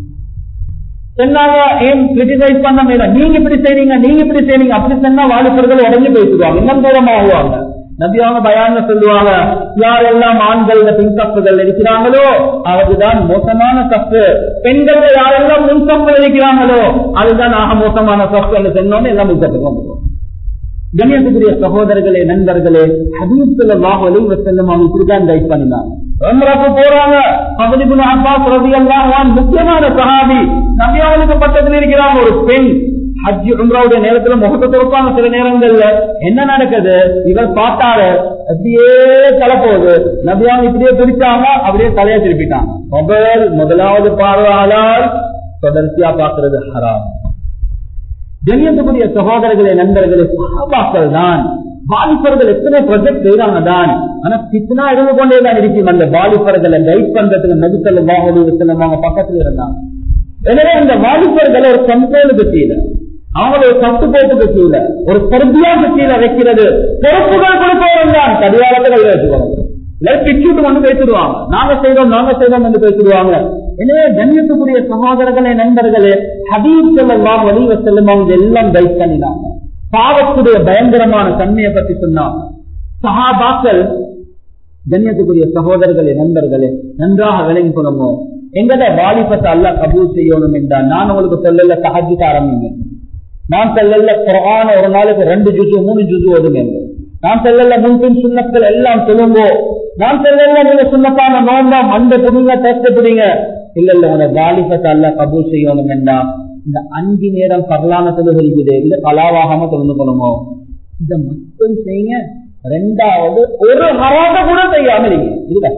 Speaker 1: சொன்னாங்க ஏன் கிரிட்டிசைஸ் பண்ண மேல நீங்க இப்படி செய்றீங்க நீங்க இப்படி செய்றீங்க அப்படி சொன்னா வாலிபர்கள் உடஞ்சு பேசுவாங்க இன்னும் தூரமாகுவாங்க நபியாங்க பயான்ல சொல்லுவாங்க யாரெல்லாம் ஆண்கள் பின் தப்புகள் இருக்கிறாங்களோ அதுதான் மோசமான தப்பு பெண்கள் யாரெல்லாம் முன் தப்பு இருக்கிறாங்களோ அதுதான் ஆக மோசமான தப்பு என்று சொன்னோன்னு எல்லாம் முன் தப்புக்கு வந்துடும் கண்ணியத்துக்குரிய சகோதரர்களே நண்பர்களே ஹதீஸ்ல வாஹலி செல்லும் அவங்க இப்படிதான் டைப் பண்ணினாங்க உம்ரக்கு போறாங்க பகுதிபுல் அப்பாஸ் ரவி எல்லாம் முக்கியமான சஹாபி நபியாவுக்கு பக்கத்தில் இருக்கிறாங்க ஒரு பெண் ஹஜ் உம்ராவுடைய நேரத்துல முகத்தை திறப்பாங்க சில நேரங்கள்ல என்ன நடக்குது இவர் பார்த்தாரு அப்படியே தலை போகுது நபியாங்க இப்படியே பிடிச்சாங்க அப்படியே தலையை திருப்பிட்டாங்க மொபைல் முதலாவது பார்வையாளர் தொடர்ச்சியா பார்க்கிறது ஹராம் கண்ணியத்துக்குரிய சகோதரர்களே நண்பர்களே சகாபாக்கள் தான் வாலிபர்கள் எத்தனை ப்ரொஜெக்ட் செய்யறாங்க தான் ஆனா பித்னா இருந்து கொண்டே தான் இருக்கும் அந்த வாலிபர்களை கைட் பண்றதுக்கு நபிசல்ல வாங்க பக்கத்துல இருந்தாங்க எனவே இந்த வாலிபர்களை ஒரு கண்ட்ரோலுக்கு கீழே அவங்களை ஒரு கட்டுப்போட்டுக்கு கீழே ஒரு பொறுப்பியாக்கு கீழே வைக்கிறது பொறுப்புகள் கொடுப்பவர்கள் தான் கடிகாரத்தை கையில் வச்சுக்கணும் இல்லை பிச்சுட்டு வந்து பேசிடுவாங்க நாங்க செய்தோம் நாங்க செய்தோம் என்று பேசிடுவாங்க எனவே கண்ணியத்துக்குரிய சகோதரர்களே நண்பர்களே ஹபீப் செல்லாம் வலிவ செல்லும் அவங்க எல்லாம் கைட் பண்ணினாங்க பாவத்துடைய பயங்கரமான தன்மையை பற்றி சொன்னாங்க சஹாபாக்கள் கண்ணியத்துக்குரிய சகோதரர்களே நண்பர்களே நன்றாக விளங்கி கொள்ளமோ எங்கட வாலிபத்தை அல்ல கபூல் செய்யணும் என்றால் நான் உங்களுக்கு சொல்லல சஹஜிக்க ஆரம்பிங்க நான் சொல்லல குரான ஒரு நாளுக்கு ரெண்டு ஜுசு மூணு ஜுசு ஓதுங்க நான் சொல்லல முன்பின் சுண்ணக்கள் எல்லாம் சொல்லுங்கோ நான் சொல்லல நீங்க சுண்ணத்தான நோண்டா மண்ட புடிங்க டெஸ்ட் புடிங்க இல்ல இல்ல உன வாலிபத்தை அல்ல கபூல் செய்யணும் என்றா இந்த அஞ்சு நேரம் பரலான தொழுகை இருக்குது இல்ல கலாவாகாம தொழுந்து கொள்ளுமோ இதை மட்டும் செய்யுங்க ரெண்டாவது ஒரு ஹராத கூட செய்யாம இருக்கீங்க இதுதான்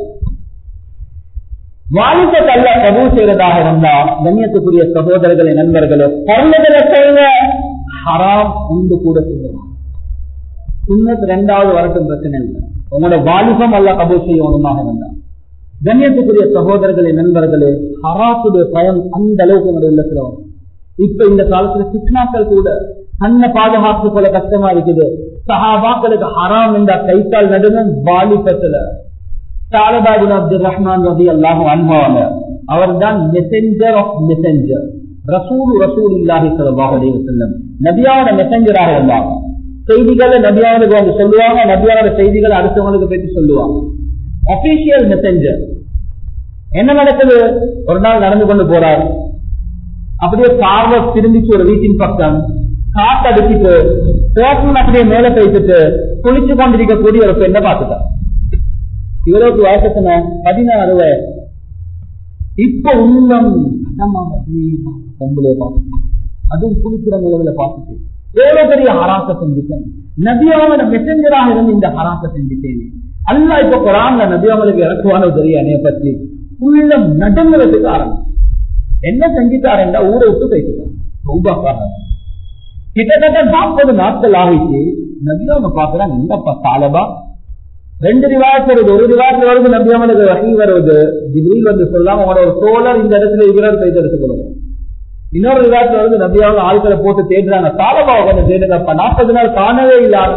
Speaker 1: வாலிபத் அல்ல கபூல் செய்யறதாக இருந்தா கண்ணியத்துக்குரிய சகோதரர்களை நண்பர்களே பரந்ததில செய்ய ஹராம் உண்டு கூட செய்யலாம் சுண்ணத் ரெண்டாவது வரட்டும் பிரச்சனை இல்லை உங்களோட வாலிபம் அல்ல கபூல் செய்யணுமாக இருந்தா கண்ணியத்துக்குரிய சகோதரர்களே நண்பர்களே ஹராத்துடைய பயம் அந்த அளவுக்கு என்னுடைய உள்ளத்துல வரும் இப்ப இந்த காலத்துல சிக்னாக்கள் கூட தன்னை பாதுகாத்து போல கஷ்டமா இருக்குது சஹாபாக்களுக்கு ஹராம் என்ற கைத்தால் நடுவன் வாலிபத்துல சாலபாபின் அப்துல் ரஹ்மான் ரபி அல்லாஹும் அன்பாவாங்க அவர் தான் மெசஞ்சர் ஆஃப் மெசஞ்சர் ரசூல் ரசூல் இல்லாஹி சல்லாஹ் அலைஹி வஸல்லம் நபியாவோட மெசஞ்சராக இருந்தாங்க செய்திகளை நபியாவுக்கு வந்து சொல்லுவாங்க நபியாவோட செய்திகளை அடுத்தவங்களுக்கு பற்றி சொல்லுவாங்க அபிஷியல் மெசஞ்சர் என்ன நடக்குது ஒரு நாள் நடந்து கொண்டு போறார் அப்படியே பார்வை திரும்பிச்சு ஒரு வீட்டின் பக்கம் காத்து அடிச்சுட்டு பேசணும் அப்படியே மேல பேசிட்டு குளிச்சு கொண்டிருக்கக்கூடிய ஒரு பெண்ணை பார்த்துட்டார் இவருக்கு வயசு பதினாறு வயசு இப்ப உள்ளம் பொம்பளைய பார்த்துட்டு அதுவும் குளிக்கிற நிலவுல பார்த்துட்டு எவ்வளவு பெரிய ஹராச செஞ்சுட்டேன் நபியாவோட மெசஞ்சராக இருந்து இந்த ஹராச செஞ்சுட்டேன் அல்லா இப்ப குரான்ல நபியாவளுக்கு இறக்குவானோ தெரியும் என்னைய பத்தி உள்ளம் நடுங்கிறதுக்கு ஆரம்பிச்சு என்ன செஞ்சுட்டாருண்டா ஊரை விட்டு பேசிட்டார் கிட்டத்தட்ட நாற்பது நாட்கள் ஆகிச்சு நபியாவங்க பாக்குறாங்க என்னப்பா சாலபா ரெண்டு ரிவாயத்து வருது ஒரு ரிவாயத்துல வருது நபியாமனுக்கு வகை வருவது ஜிப்ரீல் வந்து சொல்லாம உங்களோட ஒரு தோழர் இந்த இடத்துல இருக்கிறார் போய் எடுத்துக்கணும் இன்னொரு ரிவாயத்துல வருது நபியாவது ஆட்களை போட்டு தேடுறாங்க சாலபா உட்காந்து தேடுங்கப்பா நாற்பது நாள் காணவே இல்லாத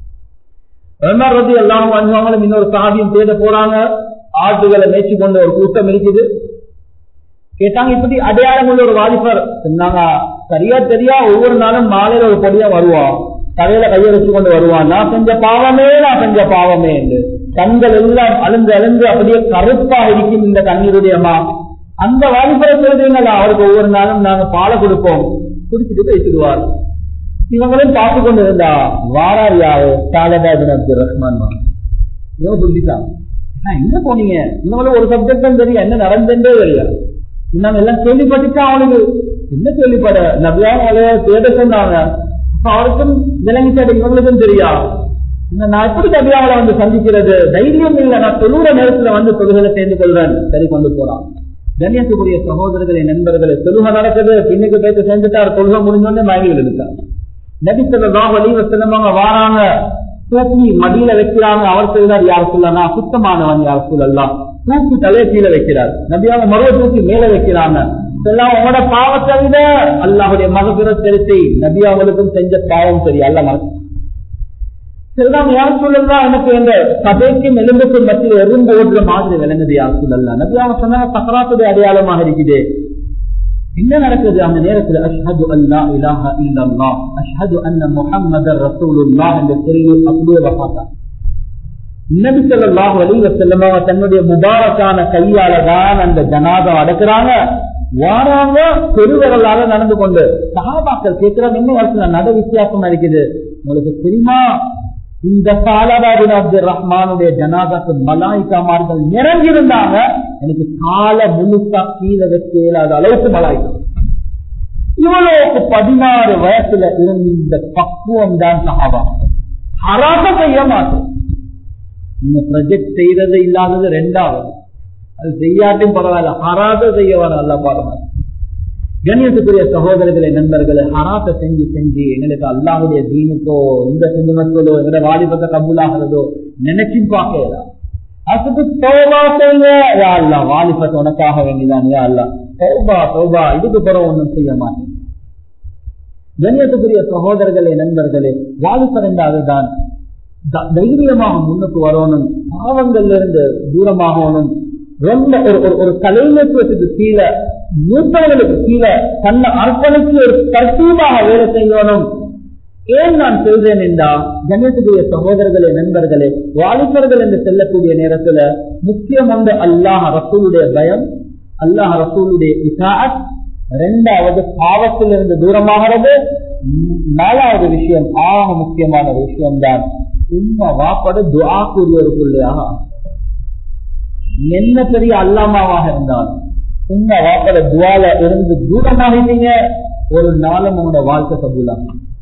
Speaker 1: ரெண்டாம் ரதி எல்லாம் அனுபவங்களும் இன்னொரு சாதியும் தேட போறாங்க ஆட்டுகளை மேய்ச்சி கொண்ட ஒரு கூட்டம் இருக்குது கேட்டாங்க இப்படி அடையாளம் உள்ள ஒரு வாலிபர் சொன்னாங்க சரியா தெரியா ஒவ்வொரு நாளும் மாலையில ஒரு பொடியா வருவான் தலையில கையை வச்சு கொண்டு வருவான் நான் செஞ்ச பாவமே நான் செஞ்ச பாவமே என்று கண்கள் எல்லாம் அழுந்து அழுந்து அப்படியே கருப்பா இருக்கும் இந்த கண்ணீருடையமா அந்த வாலிபரை சொல்றீங்களா அவருக்கு ஒவ்வொரு நாளும் நாங்க பாலை கொடுப்போம் குடிச்சிட்டு பேசிடுவார் இவங்களும் பார்த்து கொண்டு இருந்தா வாரார் யாரு சாலபாபின் அப்துல் ரஹ்மான் இவங்க சொல்லிட்டாங்க எங்க போனீங்க இவங்களும் ஒரு சப்ஜெக்ட் தான் தெரியும் என்ன நடந்தே தெரியாது நாங்க எல்லாம் கேள்விப்பட்டுட்டா அவனுக்கு என்ன கேள்விப்பட நபியாக தேட சொன்னாங்க அவருக்கும் விளங்கிச்சது இவங்களுக்கும் தெரியா நான் எப்படி நபியாவளை வந்து சந்திக்கிறது தைரியம் இல்லை நான் தொழுற நேரத்துல வந்து தொழுகளை சேர்ந்து கொள்றேன் சரி கொண்டு போறான் கண்ணியத்துக்குரிய சகோதரர்களை நண்பர்களை தொழுகை நடக்குது பின்னுக்கு பேச்சு சேர்ந்துட்டார் தொழுகை முடிஞ்சோடனே மயங்கி விழுந்துட்டார் நபி சொல்லலாம் வலிவ செல்லவங்க வாராங்க தூக்கி மடியில வைக்கிறாங்க அவர் சொல்றார் யார் சொல்லலாம் சுத்தமானவன் யார் சொல்லலாம் தூக்கி தலையை கீழே வைக்கிறார் நபியாக மறுவ தூக்கி மேல வைக்கிறாங்க எல்லாம் உங்களோட பாவத்தை விட அல்லாஹுடைய மகபிர செலுத்தி நபி அவங்களுக்கும் செஞ்ச பாவம் சரி அல்ல மறக்க சரிதான் யார் சொல்லலாம் எனக்கு இந்த சபைக்கும் எலும்புக்கும் மத்தியில் எறும்பு ஓடுற மாதிரி விளங்குது யார் சொல்லலாம் நபி அவங்க சொன்னாங்க சக்கராத்துடைய அடையாளமாக இருக்குது என்ன நடக்குது அந்த நேரத்தில் அஷ்ஹது அல்லா இலாஹ இல்லல்லாஹ் அஷ்ஹது அன்ன முஹம்மதர் ரசூலுல்லாஹ் என்ற தெருவில் அப்படியே வஃபாத்தா நபி ஸல்லல்லாஹு அலைஹி வஸல்லம் தன்னுடைய முபாரக்கான கையால தான் அந்த ஜனாதா அடக்குறாங்க வாராங்க பெருவரலாக நடந்து கொண்டு சகாபாக்கள் கேட்கிறாங்க இன்னும் வருஷம் நட வித்தியாசமா இருக்குது உங்களுக்கு தெரியுமா இந்த காலபாபின் அப்துல் ரஹ்மானுடைய ஜனாதாக்கு மலாய்க்காமார்கள் நிறைஞ்சிருந்தாங்க எனக்கு கால முழுக்கா கீழே வைக்க இயலாத அளவுக்கு மலாய்க்கா இவ்வளவுக்கு பதினாறு வயசுல இருந்த பக்குவம் தான் சகாபா ஹராச செய்ய மாட்டோம் நீங்க ப்ரொஜெக்ட் செய்யறது இல்லாதது ரெண்டாவது அது செய்யாட்டும் பரவாயில்ல ஹராச செய்ய வர அல்ல பாருங்க கண்ணியத்துக்குரிய சகோதரர்களை நண்பர்களை ஹராச செஞ்சு செஞ்சு எங்களுக்கு அல்லாவுடைய தீனுக்கோ இந்த சிந்தனத்தோடோ எங்களோட வாலிபத்தை கபூலாகிறதோ நினைச்சு பார்க்கலாம் அதுக்கு தோபா செய்ய யா அல்லா வாலிபத்தை உனக்காக வேண்டிதான் யா அல்லா தோபா தோபா இதுக்கு பிறகு ஒன்றும் செய்ய மாட்டேன் கண்ணியத்துக்குரிய சகோதரர்களே நண்பர்களே வாலிபர் என்றால்தான் தைரியமாக முன்னுக்கு வரணும் பாவங்கள்ல இருந்து தூரமாகணும் ரொம்ப ஒரு ஒரு தலைமைத்துவத்துக்கு கீழே மூத்தவர்களுக்கு கீழே தன்னை அர்ப்பணித்து ஒரு தர்த்தீமாக வேலை செய்யணும் ஏன் நான் சொல்றேன் என்றால் கண்ணியத்துக்குரிய சகோதரர்களே நண்பர்களே வாலிபர்கள் என்று செல்லக்கூடிய நேரத்துல முக்கியம் வந்து அல்லாஹ் ரசூலுடைய பயம் அல்லாஹ் ரசூலுடைய இசாத் இரண்டாவது பாவத்திலிருந்து தூரமாகிறது நாலாவது விஷயம் ஆக முக்கியமான விஷயம் தான் உண்மை வாப்பட துவா கூறியவருக்குள்ளையாக என்ன பெரிய அல்லாமாவாக இருந்தாலும் உண்மை வாப்பட துவால இருந்து தூரமாகிட்டீங்க ஒரு நாளும் உங்களோட வாழ்க்கை கபூலாகும்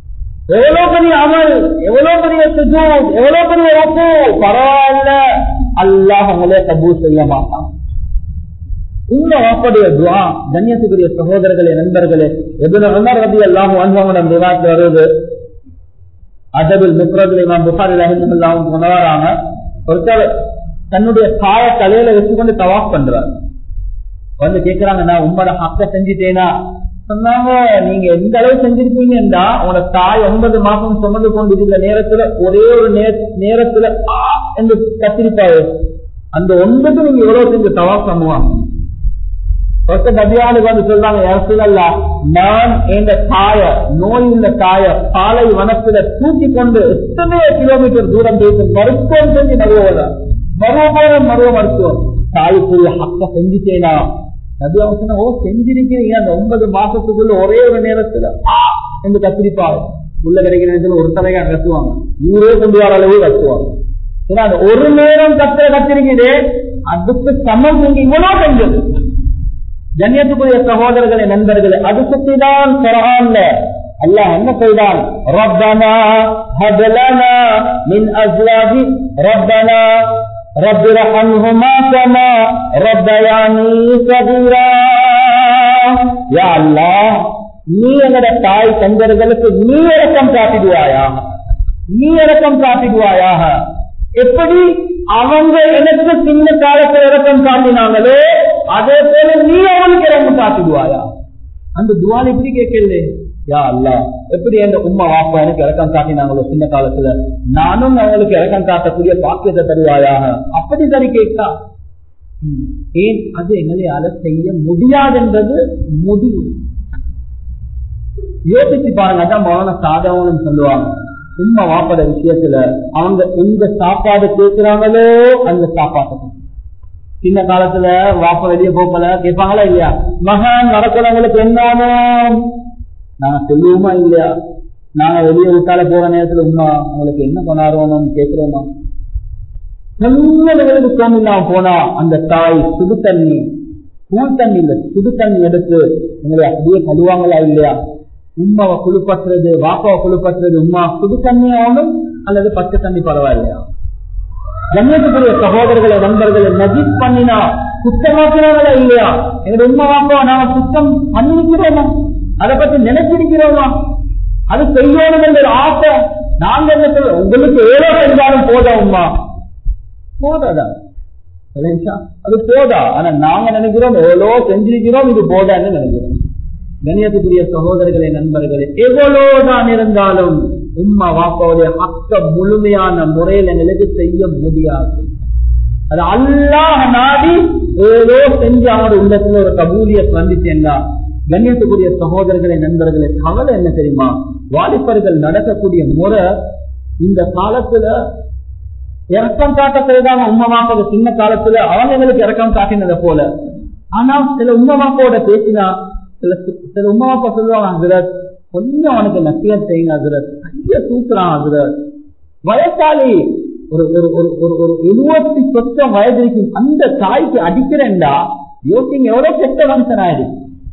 Speaker 1: எவ்வளவு பெரிய அமல் எவ்வளவு பெரிய சுஜூத் எவ்வளவு பெரிய ஒப்பு பரவாயில்ல அல்லாஹ் உங்களே கபூல் செய்ய மாட்டான் இந்த வாப்படைய துவா கண்ணியத்துக்குரிய சகோதரர்களே நண்பர்களே எதுன உமர் ரபி அல்லாஹ் அனுபவம் விவாதத்தில் வருது அதபில் முக்ரதுல் இமாம் புகாரி ரஹிமல்லாவும் கொண்டவராங்க ஒருத்தர் தன்னுடைய காய தலையில வச்சுக்கொண்டு தவாப் பண்றார் வந்து கேக்குறாங்க நான் உம்மோட ஹக்க செஞ்சுட்டேனா சொன்னாங்க நீங்க எந்த அளவு செஞ்சிருப்பீங்கன்னா உங்களோட தாய் ஒன்பது மாசம் சுமந்து கொண்டிருந்த நேரத்துல ஒரே ஒரு நேரத்துல ஆ என்று கத்திரிப்பாரு அந்த ஒன்பது நீங்க எவ்வளவு செஞ்சு தவாப் பண்ணுவாங்க ஒருத்த நபியாளுக்கு வந்து சொல்றாங்க அரசுல நான் எங்க தாய நோய் உள்ள தாய பாலை வனத்துல தூக்கி கொண்டு எத்தனையோ கிலோமீட்டர் தூரம் பேச மருத்துவம் செஞ்சு மருவ மருவ மருவ மருத்துவம் தாய்க்குரிய ஹக்க செஞ்சுட்டேனா நபி அவங்க சொன்ன ஓ செஞ்சிருக்கிறீங்க அந்த ஒன்பது மாசத்துக்குள்ள ஒரே ஒரு நேரத்துல ஆ என்று கத்திரிப்பாரு உள்ள கிடைக்கிற நேரத்துல ஒரு தலையா கத்துவாங்க ஊரே கொண்டு வர அளவு கத்துவாங்க ஏன்னா அந்த ஒரு நேரம் கத்துற கத்திருக்கிறே அதுக்கு சமம் நீங்க இவ்வளவு செஞ்சது கண்ணியத்துக்குரிய சகோதரர்களே நண்பர்களே அது சுத்திதான் குரான்ல அல்லாஹ் என்ன செய்தான் ரப்பனா ஹபலனா மின் அஸ்லாபி ரப்பனா رب ارحمهما كما ربياني صغيرا يا الله நீ எங்கட தாய் தந்தர்களுக்கு நீ இறக்கம் காட்டிடுவாயாக நீ இறக்கம் காட்டிடுவாயாக எப்படி அவங்க எனக்கு சின்ன காலத்தில் இறக்கம் காட்டினாங்களோ அதே போல நீ அவனுக்கு இறக்கம் காட்டிடுவாயா அந்த துவால் எப்படி கேட்கல யா அல்லா எப்படி அந்த உம்மா வாப்பா எனக்கு இறக்கம் காட்டினாங்களோ சின்ன காலத்துல நானும் அவங்களுக்கு இறக்கம் காட்டக்கூடிய பாக்கியத்தை தருவாயாக அப்படி சரி கேட்டா ஏன் அது எங்களையால செய்ய முடியாதுன்றது முடிவு யோசிச்சு பாருங்க அதான் மௌன சாதவனும் சொல்லுவாங்க உண்மை வாப்பட விஷயத்துல அவங்க எந்த சாப்பாடு கேட்கிறாங்களோ அந்த சாப்பாட்டு சின்ன காலத்துல வாப்ப வெளியே போகல கேட்பாங்களா இல்லையா மகான் நடக்கிறவங்களுக்கு என்ன நாங்க சொல்லுவோமா இல்லையா நாங்க வெளியே விட்டால போற நேரத்துல உண்மை உங்களுக்கு என்ன கொண்டாடுவோம் கேட்கிறோமா நல்லவர்களுக்கு தோணில்லாம போனா அந்த தாய் சுடு தண்ணி கூழ் தண்ணி இல்ல சுடு தண்ணி எடுத்து எங்களை அப்படியே கழுவாங்களா இல்லையா உமாவை குளிப்பற்றுறது வாப்பாவை குளிப்பற்றுறது உமா சுடு தண்ணி ஆகணும் அல்லது பச்சை தண்ணி பரவாயில்லையா கண்ணியத்துக்குரிய சகோதரர்களை நண்பர்களை நஜித் பண்ணினா சுத்தமாக்குறாங்களா இல்லையா எங்க உண்மை வாப்பா நாம சுத்தம் பண்ணிருக்கிறோமா அதை பத்தி நினைச்சிருக்கிறோமா அது செய்யணும் என்ற ஆசை நாங்க என்ன சொல்ல உங்களுக்கு ஏதோ செஞ்சாலும் போதா உமா போதாதான் அது போதா ஆனா நாங்க நினைக்கிறோம் எவ்வளோ செஞ்சிருக்கிறோம் இது போதான்னு நினைக்கிறோம் கணியத்துக்குரிய சகோதரர்களே நண்பர்களே எவ்வளவுதான் இருந்தாலும் உம்மா வாப்பாவுடைய அக்க முழுமையான முறையில் எங்களுக்கு செய்ய முடியாது அது அல்லாஹ் நாடி ஏதோ செஞ்சு அவனோட உள்ளத்துல ஒரு கபூலிய வந்துட்டேன்னா கண்ணியத்துக்குரிய சகோதரர்களே நண்பர்களே கவலை என்ன தெரியுமா வாலிபர்கள் நடக்கக்கூடிய முறை இந்த காலத்துல இறக்கம் காட்ட செய்தாங்க உண்மை மாப்பாக சின்ன காலத்துல அவங்க எங்களுக்கு இறக்கம் காட்டினதை போல ஆனா சில உண்மை மாப்பாவோட பேசினா சில சில உண்மை மாப்பா சொல்லுவாங்க ஹசரத் கொஞ்சம் அவனுக்கு நசியத் செய்யுங்க ஹசரத் கைய தூக்குறான் ஹசரத் வயசாளி ஒரு ஒரு ஒரு ஒரு ஒரு எழுபத்தி சொச்சம் வயது இருக்கும் அந்த தாய்க்கு அடிக்கிறேன்டா யோசிங்க எவ்வளவு கெட்ட மனுஷன் ஆயிடுச்சு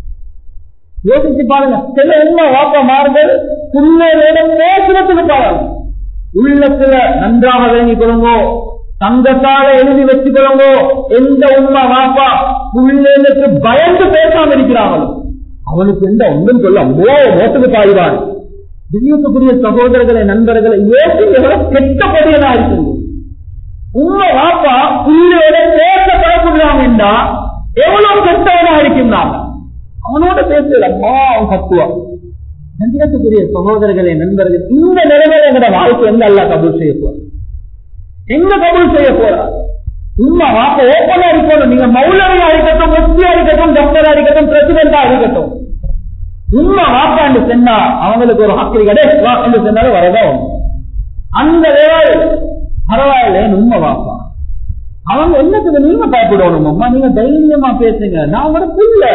Speaker 1: யோசிச்சு பாருங்க சில என்ன வாப்பமார்கள் பிள்ளைகளோட பேசுறதுக்கு பாருங்க உள்ளத்துல நன்றாக விளங்கிக் கொள்ளுங்கோ தங்கத்தால எழுதி வச்சுக்கொள்ளுங்கோ எந்த உண்மை வாப்பா பிள்ளைகளுக்கு பயந்து பேசாம இருக்கிறாங்களோ அவனுக்கு எந்த ஒன்றும் சொல்ல மோ மோட்டுக்கு பாய்வான் திவ்யத்துக்குரிய சகோதரர்களை நண்பர்களை யோசி எவ்வளவு கெட்ட படியனா இருக்குது உண்மை வாப்பா பிள்ளையோட பேச பயப்படுறாங்க என்றா எவ்வளவு கெட்டவனா இருக்கின்றாங்க அவனோட பேசல அம்மா அவன் கத்துவான் நந்திரத்துக்குரிய சகோதரர்களே நண்பர்கள் இந்த நிலைமையில எங்கட வாழ்க்கை எந்த அல்லா கபூல் செய்ய போற எங்க கபூல் செய்ய போறா உண்மை வாப்ப ஓப்பனா இருக்கணும் நீங்க மௌலவியா இருக்கட்டும் முஸ்தியா இருக்கட்டும் டாக்டரா இருக்கட்டும் பிரசிடண்டா இருக்கட்டும் உண்மை வாப்பாண்டு சொன்னா அவங்களுக்கு ஒரு ஹாக்கி கிடையாது வா என்று சொன்னாலும் வரதான் அந்த வேலை பரவாயில்ல உண்மை வாப்பா அவங்க என்னத்துக்கு நீங்க பயப்படணும் அம்மா நீங்க தைரியமா பேசுங்க நான் உங்களோட புள்ள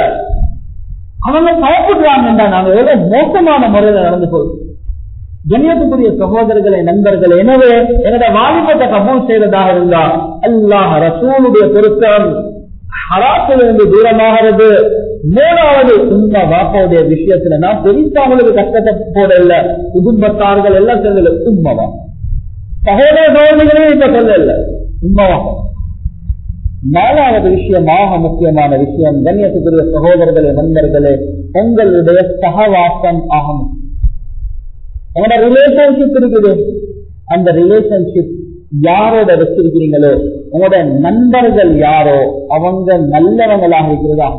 Speaker 1: அவங்க பயப்படுறாங்கடா நாங்க எவ்வளவு மோசமான முறையில நடந்து போகுது கண்ணியத்துக்குரிய சகோதரர்களே நண்பர்கள் எனவே என்னோட வாலிபத்தை கபூல் செய்வதாக இருந்தா அல்லாஹ் ரசூலுடைய பொருத்தம் ஹராத்திலிருந்து தூரமாகிறது மூணாவது உண்மை வாப்பாவுடைய விஷயத்துல நான் பெருசா அவங்களுக்கு கஷ்டத்தை போடல குடும்பத்தார்கள் எல்லாம் சொல்லல உண்மைவா சகோதர சகோதரிகளையும் இப்ப சொல்லல உண்மைவா நாலாவது விஷயமாக முக்கியமான விஷயம் கண்ணியத்துக்குரிய சகோதரர்களே நண்பர்களே உங்களுடைய சகவாசம் ஆகும் உங்களோட ரிலேஷன்ஷிப் இருக்குது அந்த ரிலேஷன்ஷிப் யாரோட வச்சிருக்கிறீங்களோ உங்களோட நண்பர்கள் யாரோ அவங்க நல்லவங்களாக இருக்கிறதா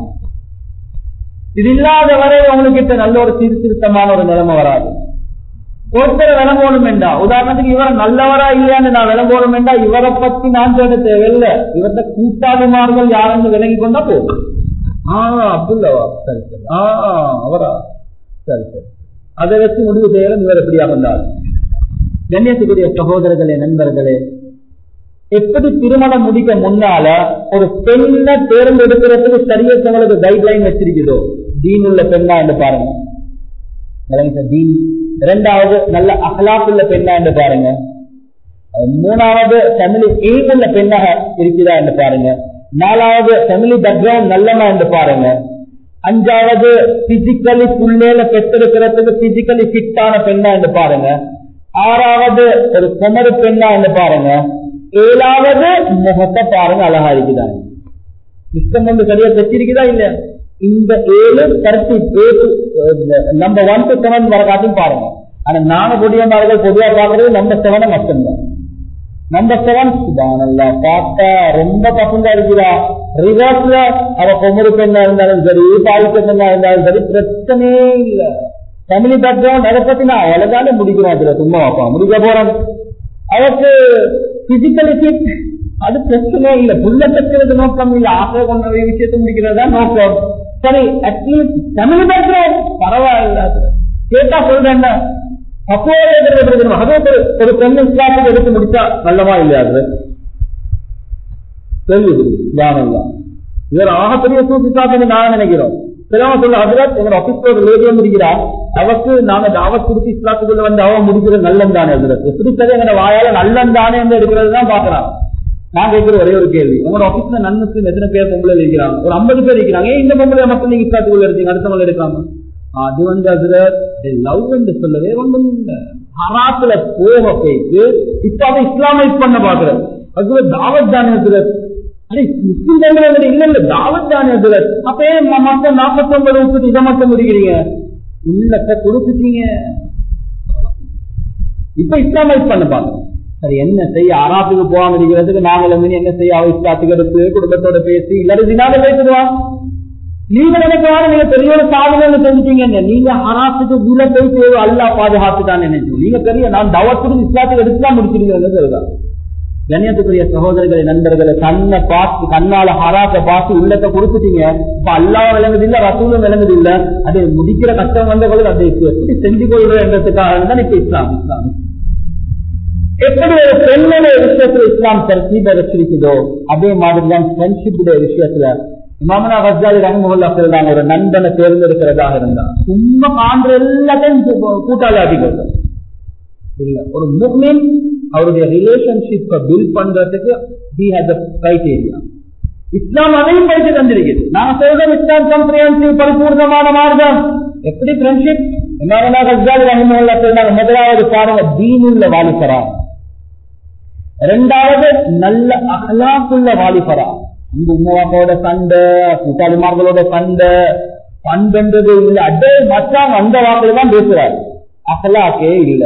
Speaker 1: இது இல்லாத வரை உங்ககிட்ட நல்ல ஒரு சீர்திருத்தமான ஒரு நிலைமை வராது ஒருத்தர் விளங்கணும் வேண்டா உதாரணத்துக்கு இவர் நல்லவரா இல்லையான்னு நான் விளங்கணும் வேண்டா இவரை பத்தி நான் சொல்ல தேவையில்ல இவர்த கூட்டாளிமார்கள் யாருன்னு விளங்கி கொண்டா போதும் ஆஹ் அப்துல்லவா சரி சரி ஆஹ் அவரா சரி சரி அதை வச்சு முடிவு செய்யலாம் இவர் எப்படியா வந்தார் கண்ணியத்துக்குரிய சகோதரர்களே நண்பர்களே எப்படி திருமணம் முடிக்க முன்னால ஒரு பெண்ணை தேர்ந்தெடுக்கிறதுக்கு சரியத்தவங்களுக்கு கைட்லைன் வச்சிருக்குதோ தீன் உள்ள பெண்ணா என்று பாருங்க விளங்கிச்சா? தீன் இரண்டாவது நல்ல அகலாப் உள்ள பெண்ணா என்று பாருங்க மூணாவது ஃபேமிலி எய்ம் உள்ள பெண்ணாக இருக்குதா என்று பாருங்க நாலாவது ஃபேமிலி பேக்ரவுண்ட் நல்லமா என்று பாருங்க அஞ்சாவது பிசிக்கலி புள்ளேல பெற்றெடுக்கிறதுக்கு பிசிக்கலி ஃபிட்டான பெண்ணா என்று பாருங்க ஆறாவது ஒரு குமரு பெண்ணா என்று பாருங்க ஏழாவது முகத்தை பாருங்க அழகா இருக்குதாங்க இஷ்டம் வந்து சரியா வச்சிருக்குதா இல்ல இந்த ஏழு கருத்து பேசு நம்பர் ஒன் டு செவன் வர காட்டும் பாருங்க ஆனா நாங்க பொடியமார்கள் பொதுவா பாக்குறது நம்பர் செவனை மட்டும்தான் நம்பர் செவன் சுபானல்லா பார்த்தா ரொம்ப பசங்க இருக்குதா ரிவர்ஸ்ல அவ குமரு பெண்ணா இருந்தாலும் சரி பாதிக்க பெண்ணா இருந்தாலும் சரி பிரச்சனையே இல்ல ஃபேமிலி பேக்ரவுண்ட் அதை பத்தி நான் அவ்வளவுதானே முடிக்கிறோம் அதுல சும்மா வைப்போம் முடிக்க போறேன் அவருக்கு பிசிக்கலி ஃபிட் அது பிரச்சனை இல்ல புள்ள பெற்றது நோக்கம் இல்ல ஆசை கொண்ட விஷயத்தை முடிக்கிறதா நோக்கம் சரி அட்லீஸ்ட் ஃபேமிலி பேக்ரவுண்ட் பரவாயில்ல கேட்டா சொல்றேன் பக்குவம் அது ஒரு பெண்ணு இஸ்லாத்துக்கு எடுத்து முடிச்சா நல்லவா இல்லையா அது தெரியுது தானல்லா இவர் ஆகப்பெரிய சூசிசாத்துன்னு நான் நினைக்கிறோம் சிலவங்க சொல்ல ஹசரத் எங்க ஆபீஸ்ல ஒரு லேடியா முடிக்கிறா அவக்கு நாங்க தாவத் கொடுத்து இஸ்லாத்துக்குள்ள வந்து அவன் முடிக்கிறது நல்லம் தானே ஹசரத் எப்படி சரி எங்க வாயால நல்லம் தானே என்று எடுக்கிறது தான் பாக்குறான் நான் கேட்கிற ஒரே ஒரு கேள்வி உங்களோட ஆபீஸ்ல நன்முஸ்லிம் எத்தனை பேர் பொம்பளை இருக்கிறாங்க ஒரு ஐம்பது பேர் இருக்கிறாங்க ஏன் இந்த பொம்பளை மட்டும் நீங்க இஸ்லாத்துக்குள்ள இருக்கீங்க அடுத்தவங்க இருக்காங்க அது வந்து ஹசரத் லவ் என்று சொல்லவே ஒன்றும் இல்லை ஹராத்துல போக போயிட்டு இப்ப அதை இஸ்லாமைஸ் பண்ண பாக்குறது அது தாவத் தானே ஹசரத் அடே முஸ்லிம் இல்ல இல்ல தாவத் தானே ஹசரத் அப்ப ஏன் மொத்தம் நாற்பத்தி ஒன்பது விட்டுட்டு இதை மட்டும் முடிக்கிறீங்க உள்ளத்தை கொடுத்துட்டீங்க இப்ப இஸ்லாமைஸ் பண்ண பாருங்க சரி என்ன செய்ய ஆராத்துக்கு போகாம இருக்கிறதுக்கு நாங்கள் வந்து என்ன செய்ய அவ இஸ்லாத்துக்கு எடுத்து குடும்பத்தோட பேசி இல்லாத தினால பேசுடுவான் நீங்க நினைக்கிறாங்க நீங்க பெரிய ஒரு சாதனை செஞ்சுட்டீங்க நீங்க ஆராத்துக்கு உள்ள போயிட்டு அல்லா பாதுகாத்து தான் நினைச்சோம் நீங்க பெரிய நான் தவத்துக்கு இஸ்லாத்துக்கு எடுத்துதான் முடிச்சிருக்கீங்க சொல்லுதான் கண்ணியத்துக்குரிய சகோதரர்களை நண்பர்களை கண்ணை பார்த்து கண்ணால ஹராத்தை பார்த்து உள்ளத்தை கொடுத்துட்டீங்க இப்ப அல்லா விளங்குது இல்ல ரசூலும் விளங்குது இல்ல அது முடிக்கிற கஷ்டம் வந்த போது அதை எப்படி செஞ்சு கொள்றதுக்காக தான் இப்ப இஸ்லாம் இஸ்லாம் எப்படி ஒரு பெண்ணுடைய விஷயத்துல இஸ்லாம் தர்சீப வச்சிருக்குதோ அதே மாதிரிதான் ஃப்ரெண்ட்ஷிப்புடைய விஷயத்துல இமாமனா ஹஸ்ஜாலி ரஹமுல்லா சொல்றாங்க ஒரு நண்பனை தேர்ந்தெடுக்கிறதாக இருந்தா சும்மா காண்ற எல்லாத்தையும் கூட்டாளி ஆகிக்கிறது இல்ல ஒரு முக்மின் அவருடைய ரிலேஷன்ஷிப்பை பில்ட் பண்றதுக்கு ஹி ஹேஸ் அ கிரைடீரியா இஸ்லாம் அதையும் படித்து தந்திருக்குது நாங்க சொல்றோம் இஸ்லாம் கம்ப்ரிஹென்சிவ் பரிபூர்ணமான மார்க்கம் எப்படி ஃப்ரெண்ட்ஷிப் இமாமனா ஹஸ்ஜாலி ரஹமுல்லா சொல்றாங்க முதலாவது பாருங்க தீனுள்ள வாலிபரா ரெண்டாவது நல்ல அகலாக்குள்ள வாலிபரா இந்த உமாவோட சண்டை கூட்டாளிமார்களோட சண்டை பண்பென்றது இல்ல அடே மச்சான் அந்த வார்த்தையில தான் பேசுறாரு அகலாக்கே இல்ல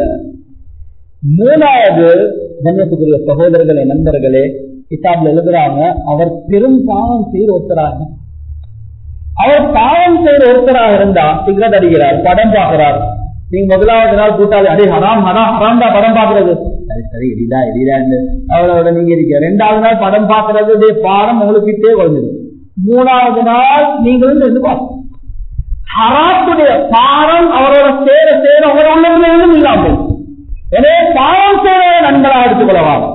Speaker 1: மூணாவது கண்ணியத்துக்குரிய சகோதரர்களே நண்பர்களே கிதாப்ல எழுதுறாங்க அவர் பெரும் பாவம் செய்த ஒருத்தராக அவர் பாவம் செய்த ஒருத்தராக இருந்தா சிகரெட் அடிக்கிறார் படம் பார்க்கிறார் நீங்க முதலாவது நாள் கூட்டாளி அடே ஹராம் ஹராம் ஹராம் தான் படம் பாக்குறது சரி சரி எரிதா எரிதான்னு அவரோட நீங்க இருக்க ரெண்டாவது நாள் படம் பாக்குறது பாடம் உங்களுக்கு கிட்டே குறைஞ்சிடும் மூணாவது நாள் நீங்க வந்து வந்து பார்க்கணும் ஹராத்துடைய பாரம் அவரோட சேர சேர உங்களோட உள்ளவர்களும் இல்லாமல் எனவே பாவம் செய்ய நண்பனாக எடுத்துக்கொள்ளவாங்க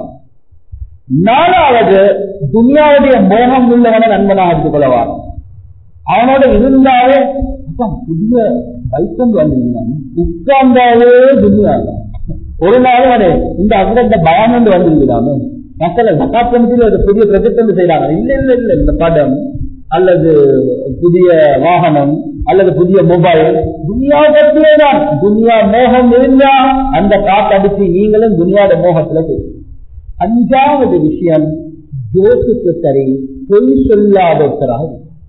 Speaker 1: நாலாவது துனியாவுடைய மோகம் உள்ளவனை நண்பனாக எடுத்துக்கொள்ளவாங்க அவனோட இருந்தாலே புதிய பைக்கன் வந்திருந்தாங்க உட்கார்ந்தாலே துனியா ஒரு நாள் அவனே இந்த அகிரந்த பயம் என்று வந்திருக்கிறாமே மக்கள் ஜக்காத் கமிட்டியில் ஒரு புதிய ப்ரொஜெக்ட் வந்து செய்யறாங்க இல்ல இல்ல இல்ல இந்த படம் அல்லது புதிய வாகனம் அல்லது புதிய மொபைல் துனியா பற்றியே தான் துனியா மோகம் இருந்தா அந்த காத்தடிச்சு நீங்களும் துனியாட மோகத்துல போகும் அஞ்சாவது விஷயம் ஜோசுக்கு சரி பொய் சொல்லாத ஒருத்தராக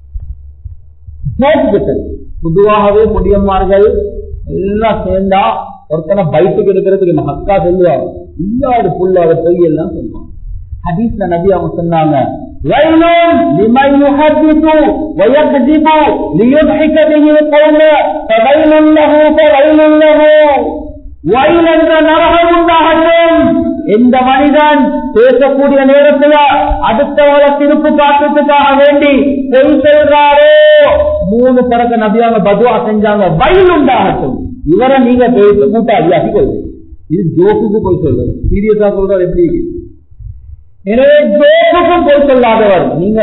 Speaker 1: ஜோசுக்கு சரி பொதுவாகவே முடியம்மார்கள் எல்லாம் சேர்ந்தா ஒருத்தனை பைட்டுக்கு எடுக்கிறதுக்கு நம்ம அக்கா சொல்லுவாங்க இல்லாத புல்லாத பொய் எல்லாம் சொல்லுவாங்க ஹதீஸ்ல நபி அவங்க சொன்னாங்க ويل لمن يحدث ويكذب ليضحك به القوم فويل له فويل له வயல் என்ற நரகம் உண்டாகட்டும் எந்த மனிதன் பேசக்கூடிய நேரத்துல அடுத்தவரை திருப்பு காட்டுறதுக்காக வேண்டி பொய் சொல்றாரோ மூணு பிறகு நபியாங்க பதுவா செஞ்சாங்க வயல் உண்டாகட்டும் இவரை நீங்க பேச கூட்டாளி அதிகம் இது ஜோக்குக்கு போய் சொல்றது சீரியஸா சொல்றது எப்படி எனவே ஜோக்குக்கும் போய் சொல்லாதவர் நீங்க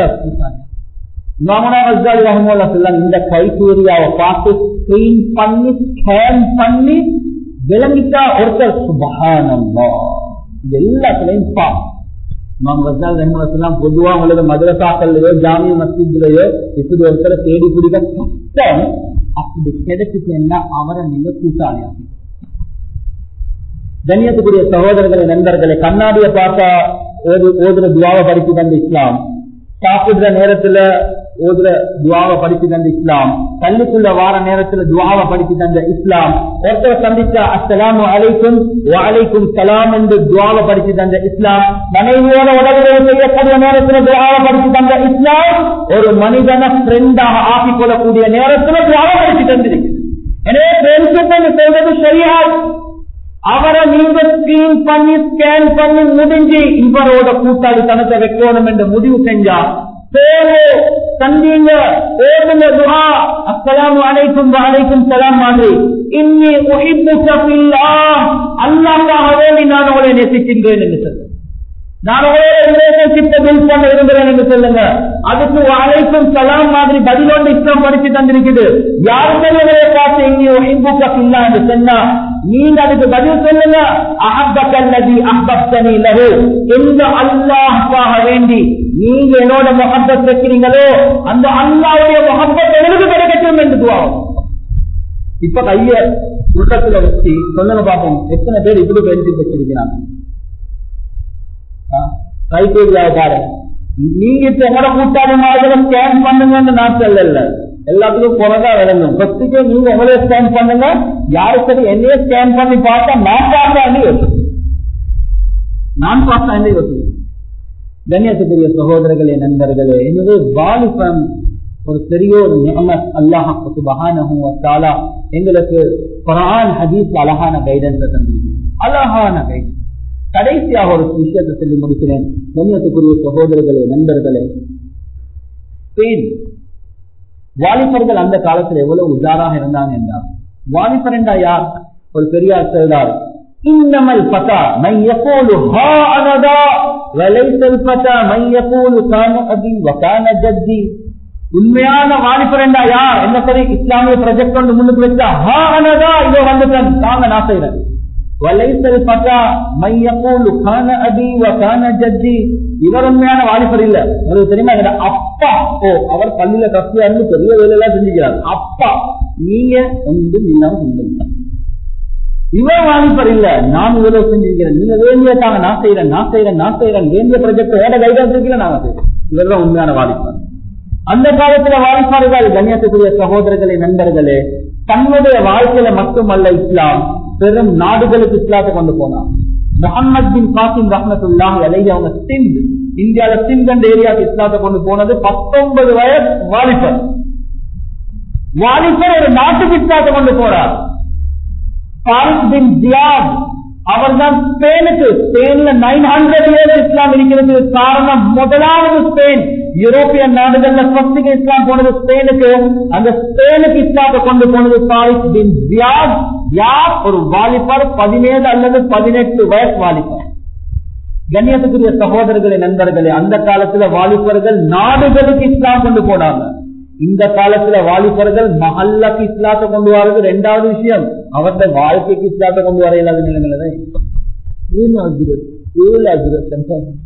Speaker 1: இமாமுனா ரஜாலி ரஹமுல்லா சொல்லலாம் இந்த கைத்தூரியாவை பார்த்து ஸ்கிரீன் பண்ணி ஸ்கேன் பண்ணி விளங்கிட்டா ஒருத்தர் சுபகானந்தா இது எல்லாத்துலயும் பா இமாம் ரஜால் ரஹமுல்லாம் பொதுவா உங்களுக்கு மதுரசாக்கள்லயோ ஜாமிய மஸ்ஜித்லயோ இப்படி ஒருத்தரை தேடி பிடிக்க கஷ்டம் அப்படி கிடைச்சிட்டேன்னா அவரை நீங்க கூட்டாளியாக்கி கண்ணியத்துக்குரிய சகோதரர்களை நண்பர்களை கண்ணாடியை பார்த்தா ஓது ஓதுற துவாவை படிச்சு தந்த இஸ்லாம் சாப்பிடுற நேரத்துல ஓதுற துவாவை படிச்சு தந்த இஸ்லாம் கல்லுக்குள்ள வார நேரத்துல துவாவை படிச்சு தந்த இஸ்லாம் ஒருத்தர் சந்திச்சா அஸ்லாம் அலைக்கும் அலைக்கும் சலாம் என்று துவாவை படிச்சு தந்த இஸ்லாம் மனைவியோட உடலுறவு செய்யக்கூடிய நேரத்துல துவாவை படிச்சு தந்த இஸ்லாம் ஒரு மனிதனை ஃப்ரெண்டாக ஆக்கிக் கொள்ளக்கூடிய நேரத்துல துவாவை படிச்சு தந்திருக்கு எனவே ஃப்ரெண்ட்ஷிப் சொல்றது சரியா அவரை நீங்க ஸ்கிரீன் பண்ணி ஸ்கேன் பண்ணி முடிஞ்சு இவரோட கூட்டாளி தனத்தை வைக்கணும் என்று முடிவு செஞ்சா பேரு சந்தீங்க ஓடுங்க துஹா அஸ்ஸலாமு அலைக்கும் வலைக்கும் சலாம் மாதிரி இன்னி உஹிப்புக ஃபில்லாஹ் அல்லாஹ்வாக வேண்டி நான் உங்களை நேசிக்கின்றேன் என்று சொல்லுங்க நான் உங்களோட ரிலேஷன்ஷிப்பை பில்ட் பண்ண விரும்புகிறேன் என்று சொல்லுங்க அதுக்கு அழைக்கும் சலாம் மாதிரி பதிலோண்டு இஸ்லாம் படிச்சு தந்திருக்குது யாருமே உங்களை பார்த்து இங்கே ஒழிம்புக்க இல்லா என்று சொன்னா நீங்க அதுக்கு பதில் சொல்லுங்க அஹப்பல்லதி அஹப்பத்தனி லஹு எந்த அல்லாஹ்வாக வேண்டி நீங்க என்னோட முகப்பத் வைக்கிறீங்களோ அந்த அல்லாவுடைய முகப்பத் எனக்கு கிடைக்கட்டும் என்று துவாவும் இப்ப கைய உள்ளத்துல வச்சு சொல்லுங்க பாப்போம் எத்தனை பேர் இப்படி ஃப்ரெண்ட்ஷிப் வச்சிருக்கிறாங்க கைத்தேரியாவை பாருங்க நீங்க இப்ப எங்களோட கூட்டாளி மாதிரி ஸ்கேன் பண்ணுங்கன்னு நான் சொல்லல எல்லாத்துக்கும் குறைதா விளங்கும் ஃபர்ஸ்ட்டுக்கே நீங்க உங்களே ஸ்கேன் பண்ணுங்க யாரு சரி என்னையே ஸ்கேன் பண்ணி பார்த்தா நான் பார்த்தா யோசிக்கும் நான் பார்த்தா யோசிக்கும் கண்ணியத்துக்குரிய சகோதரர்களே நண்பர்களே எனவே வாலிபம் ஒரு பெரிய ஒரு நியமத் அல்லாஹ் சுபஹானஹு வத்தாலா எங்களுக்கு குரான் ஹதீஸ் அழகான கைடன்ஸ் தந்திருக்கிறது அழகான கைடன்ஸ் கடைசியாக ஒரு விஷயத்தை சொல்லி முடிக்கிறேன் கண்ணியத்துக்குரிய சகோதரர்களே நண்பர்களே பெண் வாலிபர்கள் அந்த காலத்தில் எவ்வளவு உஜாராக இருந்தாங்க என்றார் வாலிபர் என்றா யார் ஒரு பெரியார் சொல்றார் இன்னமல் பதா மை யகூலு ஹா அனதா வலைசல் பதா மை யகூலு கான அபி வகான ஜத்தி உண்மையான வாலிபர் என்றா யார் என்ன சரி இஸ்லாமிய ப்ரொஜெக்ட் கொண்டு முன்னுக்கு வச்சா ஹா அனதா இதோ வந்துட்டேன் தாங்க நான் செய்யறேன் வலைசல் பதா மை யகூலு கான அபி வகான ஜத்தி இவர் உண்மையான வாலிபர் இல்ல உங்களுக்கு தெரியுமா எங்க அப்பா ஓ அவர் பள்ளியில கஸ்தியாரு பெரிய வேலையெல்லாம் செஞ்சுக்கிறார் அப்பா நீங்க ஒன்றும் இல்லாம செஞ்சீங்க இவர் வாலிபர் இல்ல நான் இவ்வளவு செஞ்சிருக்கிறேன் நீங்க வேண்டிய தாங்க நான் செய்யறேன் நான் செய்யறேன் நான் செய்யறேன் வேண்டிய ப்ராஜெக்ட் வேற கைடன்ஸ் இருக்கல நாங்க செய்யறோம் இவர்தான் உண்மையான வாலிபர் அந்த காலத்துல வாலிபார்கள் கண்ணியத்துக்குரிய சகோதரர்களே நண்பர்களே தன்னுடைய வாழ்க்கையில மட்டுமல்ல இஸ்லாம் பெரும் நாடுகளுக்கு இஸ்லாத்தை கொண்டு போனான் முகமது பின் காசிம் ரஹமத்துல்லாஹ் அலைஹி அவங்க சிந்த் இந்தியாவில சிந்த் என்ற ஏரியாவுக்கு இஸ்லாத்தை கொண்டு போனது பத்தொன்பது வயசு வாலிபர் வாலிபர் ஒரு நாட்டுக்கு இஸ்லாத்தை கொண்டு போறார் பாரிஸ் பின் ஜியாத் அவர் தான் ஸ்பெயினுக்கு ஸ்பெயின்ல நைன் ஹண்ட்ரட் இயர்ஸ் இஸ்லாம் இருக்கிறது காரணம் முதலாவது ஸ்பெயின் யூரோப்பியன் நாடுகள்ல ஃபர்ஸ்ட் இஸ்லாம் போனது ஸ்பெயினுக்கு அந்த ஸ்பெயினுக்கு இஸ்லாத்தை கொண்டு போனது பாரிஸ் பின் ஜியாத் யார் ஒரு வாலிபர் பதினேழு அல்லது பதினெட்டு வயசு வாலிபர் கண்ணியத்துக்குரிய சகோதரர்களே நண்பர்களே அந்த காலத்துல வாலிபர்கள் நாடுகளுக்கு இஸ்லாம் கொண்டு போனாங்க இந்த காலத்துல வாலிபர்கள் மஹல்லாக்கு இஸ்லாத்தை கொண்டு வர்றது ரெண்டாவது விஷயம் அவருடைய வாழ்க்கைக்கு இஸ்லாத்தை கொண்டு வர இல்லாத நிலைமையில தான்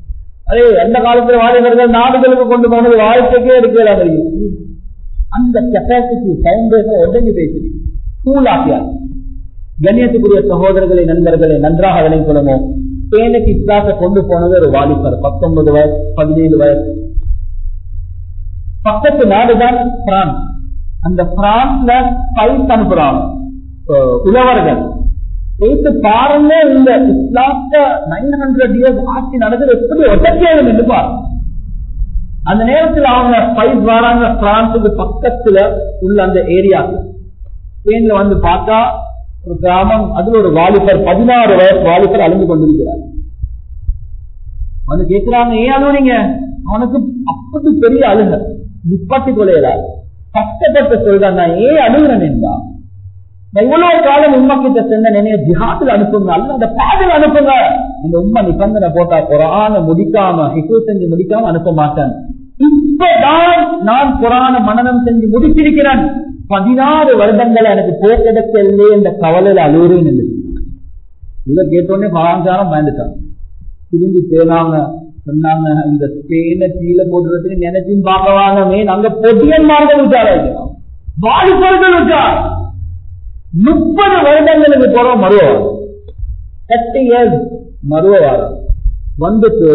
Speaker 1: அதே எந்த காலத்துல வாலிபர்கள் நாடுகளுக்கு கொண்டு போனது வாழ்க்கைக்கே எடுக்கலாம் அந்த கெப்பாசிட்டி ஃபவுண்டேஷன் உடஞ்சி பேசுது ஸ்கூல் ஆக்கியார் கண்ணியத்துக்குரிய சகோதரர்களை நண்பர்களை நன்றாக விளங்கிக் கொள்ளுமோ ஸ்பெயினுக்கு இஸ்லாத்தை கொண்டு போனது ஒரு வாலிபர் பத்தொன்பது வயசு பதினேழு வயசு பக்கத்து நாடுதான் பிரான்ஸ் அந்த பிரான்ஸ்ல பைஸ் அனுப்புறாங்க உழவர்கள் வைத்து பாருங்க இந்த இஸ்லாத்த நைன் ஹண்ட்ரட் இயர்ஸ் ஆட்சி நடக்குது எப்படி ஒட்டக்கேடும் என்று பாருங்க அந்த நேரத்தில் அவங்க பைஸ் வராங்க பிரான்ஸுக்கு பக்கத்துல உள்ள அந்த ஏரியா ஸ்பெயின்ல வந்து பார்த்தா ஒரு கிராமம் அதுல ஒரு வாலிபர் பதினாறு வயசு வாலிபர் அழிந்து கொண்டிருக்கிறார் வந்து கேட்கிறாங்க ஏன் அழுவுறீங்க அவனுக்கு அப்படி பெரிய அழுக நிப்பாட்டி கொலையில கஷ்டப்பட்டு சொல்றான் நான் ஏன் அழுகுறேன் என்றா நான் இவ்வளவு காலம் உண்மை கிட்ட சென்ற நினைய ஜிஹாத்தில் அனுப்புங்க அல்ல அந்த பாதையில் அனுப்புங்க இந்த உண்மை நிபந்தனை போட்டா குரான முடிக்காம ஹிசு செஞ்சு முடிக்காம அனுப்ப மாட்டேன் இப்பதான் நான் குரான மனநம் செஞ்சு முடிச்சிருக்கிறேன் பதினாறு வருடங்கள் எனக்கு போக்கெடுக்கலே இந்த கவலையில அழுகுறேன் என்று இதை கேட்டோடனே பலாச்சாரம் பயந்துட்டாங்க திரும்பி போனாங்க சொன்னாங்க இந்த ஸ்பெயினை கீழே போடுறதுக்கு நினைச்சும் பார்க்க வாங்கமே நாங்க பொடியன்மார்கள் விட்டாராம் வாலிபர்கள் விட்டார் முப்பது வருடங்களுக்கு போற மருவம் தேர்ட்டி இயர்ஸ் மருவ வாரம் வந்துட்டு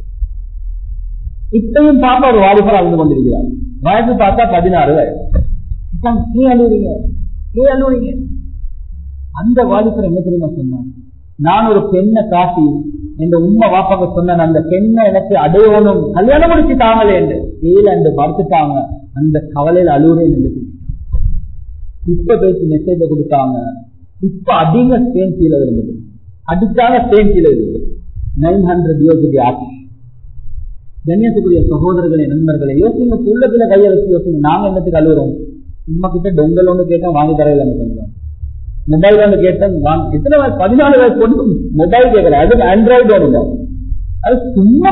Speaker 1: இப்பயும் பாப்பா ஒரு வாலிபர் அழுந்து கொண்டிருக்கிறார் வயசு பார்த்தா பதினாறு வயசு நீ அழுவுறீங்க நீ அழுவுறீங்க அந்த வாலிபர் என்ன தெரியுமா சொன்னாங்க நான் ஒரு பெண்ணை காட்டி இந்த உண்மை வாப்பாக்க சொன்ன அந்த பெண்ணை எனக்கு அடையணும் கல்யாணம் முடிச்சு தாங்களே என்று கீழே அந்த பார்த்துட்டாங்க அந்த கவலையில் அழுவுறேன் என்று இப்ப பேசி மெசேஜ கொடுத்தாங்க இப்ப அதிக ஸ்பெயின் கீழே இருந்தது அடிச்சாக ஸ்பெயின் கீழே இருந்தது நைன் ஹண்ட்ரட் இயர்ஸ் ஆட்சி கண்ணியத்துக்குரிய சகோதரர்களை நண்பர்களை யோசிங்க உள்ளத்துல கையை வச்சு யோசிங்க நாங்க என்னத்துக்கு அழுகுறோம் உமா கிட்ட டொங்கல் ஒன்று கேட்டா வாங்கி தரையில சொல்லுவோம் மொபைல் வந்து கேட்டேன் எத்தனை வயசு பதினாலு வயசு பொண்ணு மொபைல் கேட்கல அது ஆண்ட்ராய்டு வருங்க அது சும்மா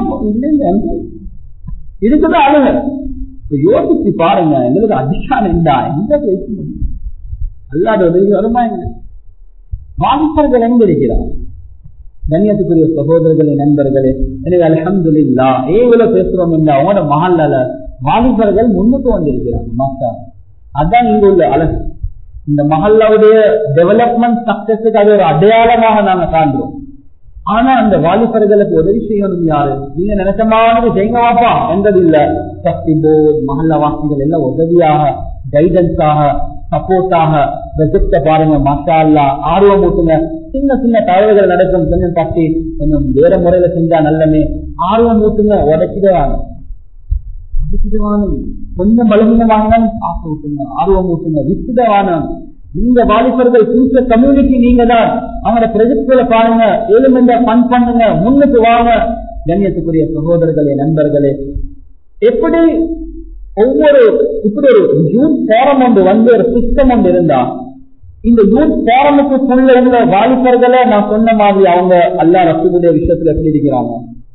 Speaker 1: இதுக்குதான் அழுங்க யோசிச்சு பாருங்க எங்களுக்கு அதிகாரம் இருந்தா எங்க பேச முடியும் அல்லாத உதவி வருமா என்ன வாலிபர்கள் எங்க இருக்கிறார் கண்ணியத்துக்குரிய சகோதரர்களே நண்பர்களே எனவே அலமது இல்லா ஏவல பேசுறோம் இல்ல அவனோட மகளால வாலிபர்கள் முன்னுக்கு வந்திருக்கிறாங்க மாஸ்டா அதான் இங்க உள்ள அழகு இந்த மஹல்லாவுடைய டெவலப்மெண்ட் சக்சஸுக்கு அது ஒரு அடையாளமாக நாங்க காண்றோம் ஆனா அந்த வாலிபர்களுக்கு உதவி செய்யணும் யாரு நீங்க நினைச்ச மாதிரி செய்யுங்க வாப்பா என்றது இல்ல சக்தி போர்டு மஹல்லா வாசிகள் எல்லாம் உதவியாக கைடன்ஸாக சப்போர்ட்டாக ப்ரொஜெக்ட பாருங்க மசா அல்லா ஆர்வம் ஊட்டுங்க சின்ன சின்ன தகவல்கள் நடக்கும் கொஞ்சம் தட்டி கொஞ்சம் வேற முறையில செஞ்சா நல்லமே ஆர்வம் ஊட்டுங்க உடைச்சிடுவாங்க உடைச்சிடுவாங்க கொஞ்சம் பலவீனமானாலும் ஆசை ஊட்டுங்க ஆர்வம் ஊட்டுங்க வித்துடவான நீங்க வாலிபர்கள் ஃபியூச்சர் கம்யூனிட்டி நீங்க தான் அவங்களோட ப்ரொஜெக்ட்களை பாருங்க ஏழுமென்ற பண் பண்ணுங்க முன்னுக்கு வாங்க கண்ணியத்துக்குரிய சகோதரர்களே நண்பர்களே எப்படி ஒவ்வொரு இப்படி ஒரு யூத் ஃபோரம் ஒன்று வந்து ஒரு சிஸ்டம் ஒன்று இருந்தா இந்த யூத் ஃபோரமுக்குள்ள உள்ள வாலிபர்களை நான் சொன்ன மாதிரி அவங்க அல்லா ரசூலுடைய விஷயத்துல எப்படி இருக்கிறாங்க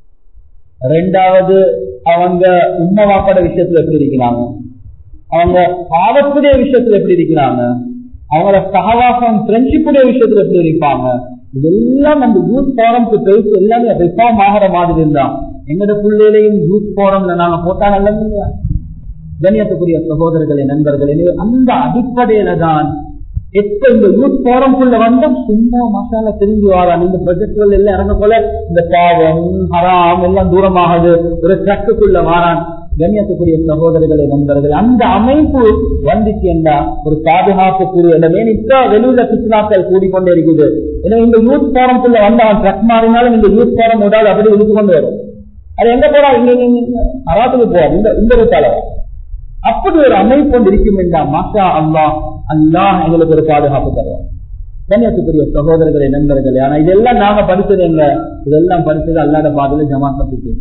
Speaker 1: ரெண்டாவது அவங்க உண்மை வாப்பாட விஷயத்துல எப்படி இருக்கிறாங்க அவங்க பாவத்துடைய விஷயத்துல எப்படி இருக்கிறாங்க அவங்களோட சகவாசம் ஃப்ரெண்ட்ஷிப்புடைய விஷயத்துல எப்படி இருப்பாங்க இதெல்லாம் அந்த யூத் ஃபோரம்க்கு பேசி எல்லாமே ரிஃபார்ம் ஆகிற மாதிரி இருந்தா எங்கட பிள்ளையிலையும் யூத் ஃபோரம்ல நாங்க போட்டா நல்லது கண்ணியத்துக்குரிய சகோதரர்களே நண்பர்களே அந்த அடிப்படையில தான் எப்ப இந்த யூத் போறம்குள்ள வந்தோம் சும்மா மசாலா தெரிஞ்சு வாரான் இந்த ப்ரொஜெக்ட்கள் எல்லாம் இறங்க போல இந்த பாவம் ஹராம் எல்லாம் தூரமாகுது ஒரு ட்ரக்குக்குள்ள வாரான் கண்ணியத்துக்குரிய சகோதரர்களே நண்பர்கள் அந்த அமைப்பு வந்துச்சு என்றா ஒரு பாதுகாப்புக்குரிய இடமே இப்ப வெளியில பிஸ்னாக்கள் கூடிக்கொண்டே இருக்குது எனவே இந்த யூத் போரம்குள்ள வந்தவன் ட்ரக் மாறினாலும் இந்த யூத் போரம் விடாது அப்படி இழுத்து கொண்டு வரும் அது எங்க போறா இங்க இங்க அராத்துக்கு போவார் இந்த இந்த ரூட்டால அப்படி ஒரு அமைப்பு ஒன்று இருக்கும் என்றா மாஷா அல்லா அல்லாஹ் எங்களுக்கு ஒரு பாதுகாப்பு தருவார் கன்னியாசுக்குரிய சகோதரர்களே நண்பர்களே ஆனா இதெல்லாம் நாங்க படிச்சது எங்க இதெல்லாம் படிச்சது அல்லாத பாதையில ஜமாத்தத்துக்கு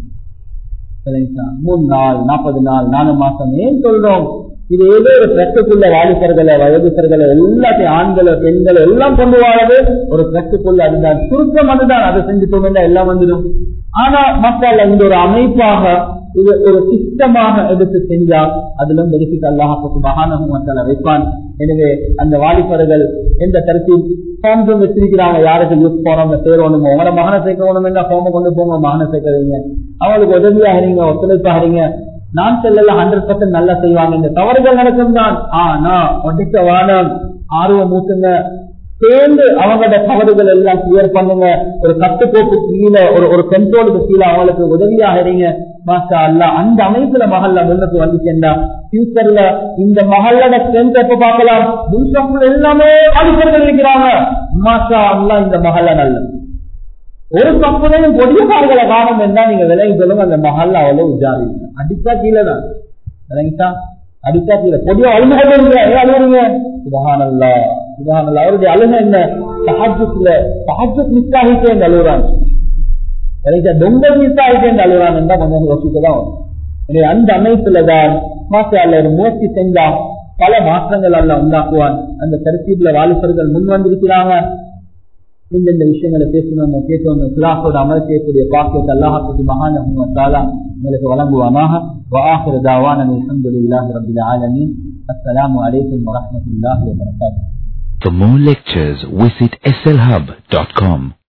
Speaker 1: மூணு நாள் நாற்பது நாள் நாலு மாசம் ஏன் சொல்றோம் இது ஏதோ ஒரு ட்ரக்குள்ள வாலிபர்களை வயதுசர்களை எல்லாத்தையும் ஆண்களை பெண்களை எல்லாம் கொண்டு வாழது ஒரு ட்ரக்குள்ள அதுதான் சுருக்கம் அதுதான் அதை செஞ்சுட்டோம் எல்லாம் வந்துடும் ஆனா மக்கள் இந்த ஒரு அமைப்பாக இது ஒரு சிஸ்டமாக எடுத்து செஞ்சா அதுல பெனிஃபிட் அல்லாஹுக்கு மகானகமத்தால வைப்பான் எனவே அந்த வாலிபர்கள் எந்த கருத்தில் ஃபார்ம்ஸும் வச்சிருக்கிறாங்க யாருக்கு யூஸ் போறவங்க சேரணும் உங்களோட மகனை சேர்க்கணும் என்ன ஃபார்மை கொண்டு போங்க மகனை சேர்க்கறீங்க அவங்களுக்கு உதவியாகிறீங்க ஒத்துழைப்பாகிறீங்க நான் செல்லல ஹண்ட்ரட் பர்சன்ட் நல்லா செய்வாங்க இந்த தவறுகள் நடக்கும் தான் ஆனா ஒட்டிக்க வானம் ஆர்வம் ஊட்டுங்க சேர்ந்து அவங்களோட தவறுகள் எல்லாம் கிளியர் பண்ணுங்க ஒரு கட்டுக்கோப்பு கீழே ஒரு ஒரு கண்ட்ரோலுக்கு கீழே அவங்களுக்கு உதவியாக இருங்க மாஷா அல்லா அந்த அமைப்புல மகல்ல முன்னுக்கு வந்து சென்றா ஃபியூச்சர்ல இந்த மகளோட ஸ்ட்ரென்த் எப்ப பார்க்கலாம் முன்சப்புல எல்லாமே அடிப்படைகள் இருக்கிறாங்க மாஷா அல்லா இந்த மகள நல்ல ஒரு கம்பெனியும் பொடிய கால்களை காணும் என்றா நீங்க விலகி சொல்லுங்க அந்த மகல்ல அவ்வளவு உஜாரி அடிச்சா கீழே தான் விளங்கிட்டா அடிச்சா கீழே பொடியா அழுமுக அழுகுறீங்க சுபஹானல்லா சுபஹானல்லா அவருடைய அழுக என்ன சஹஜத்துல சஹஜத் மிஸ் ஆகிட்டே இந்த அழுகுறான் ரொம்ப மிஸ் ஆகிட்டே இந்த அழுகுறான் என்றா கொஞ்சம் யோசிக்க தான் வரும் எனவே அந்த அமைப்புல தான் மாற்ற ஒரு முயற்சி செஞ்சா பல மாற்றங்கள் அல்ல உண்டாக்குவான் அந்த தரிசீப்ல வாலிபர்கள் முன் வந்திருக்கிறாங்க இந்த இந்த விஷயங்களை பேசணும் கேட்டோம் கிளாஸோட அமல் செய்யக்கூடிய பாக்கியத்தை அல்லாஹாக்கு மகான தாலா எங்களுக்கு வழங்குவானாக وآخر دعوانا الحمد لله رب العالمين السلام عليكم ورحمة الله وبركاته
Speaker 2: For more lectures, visit slhub.com.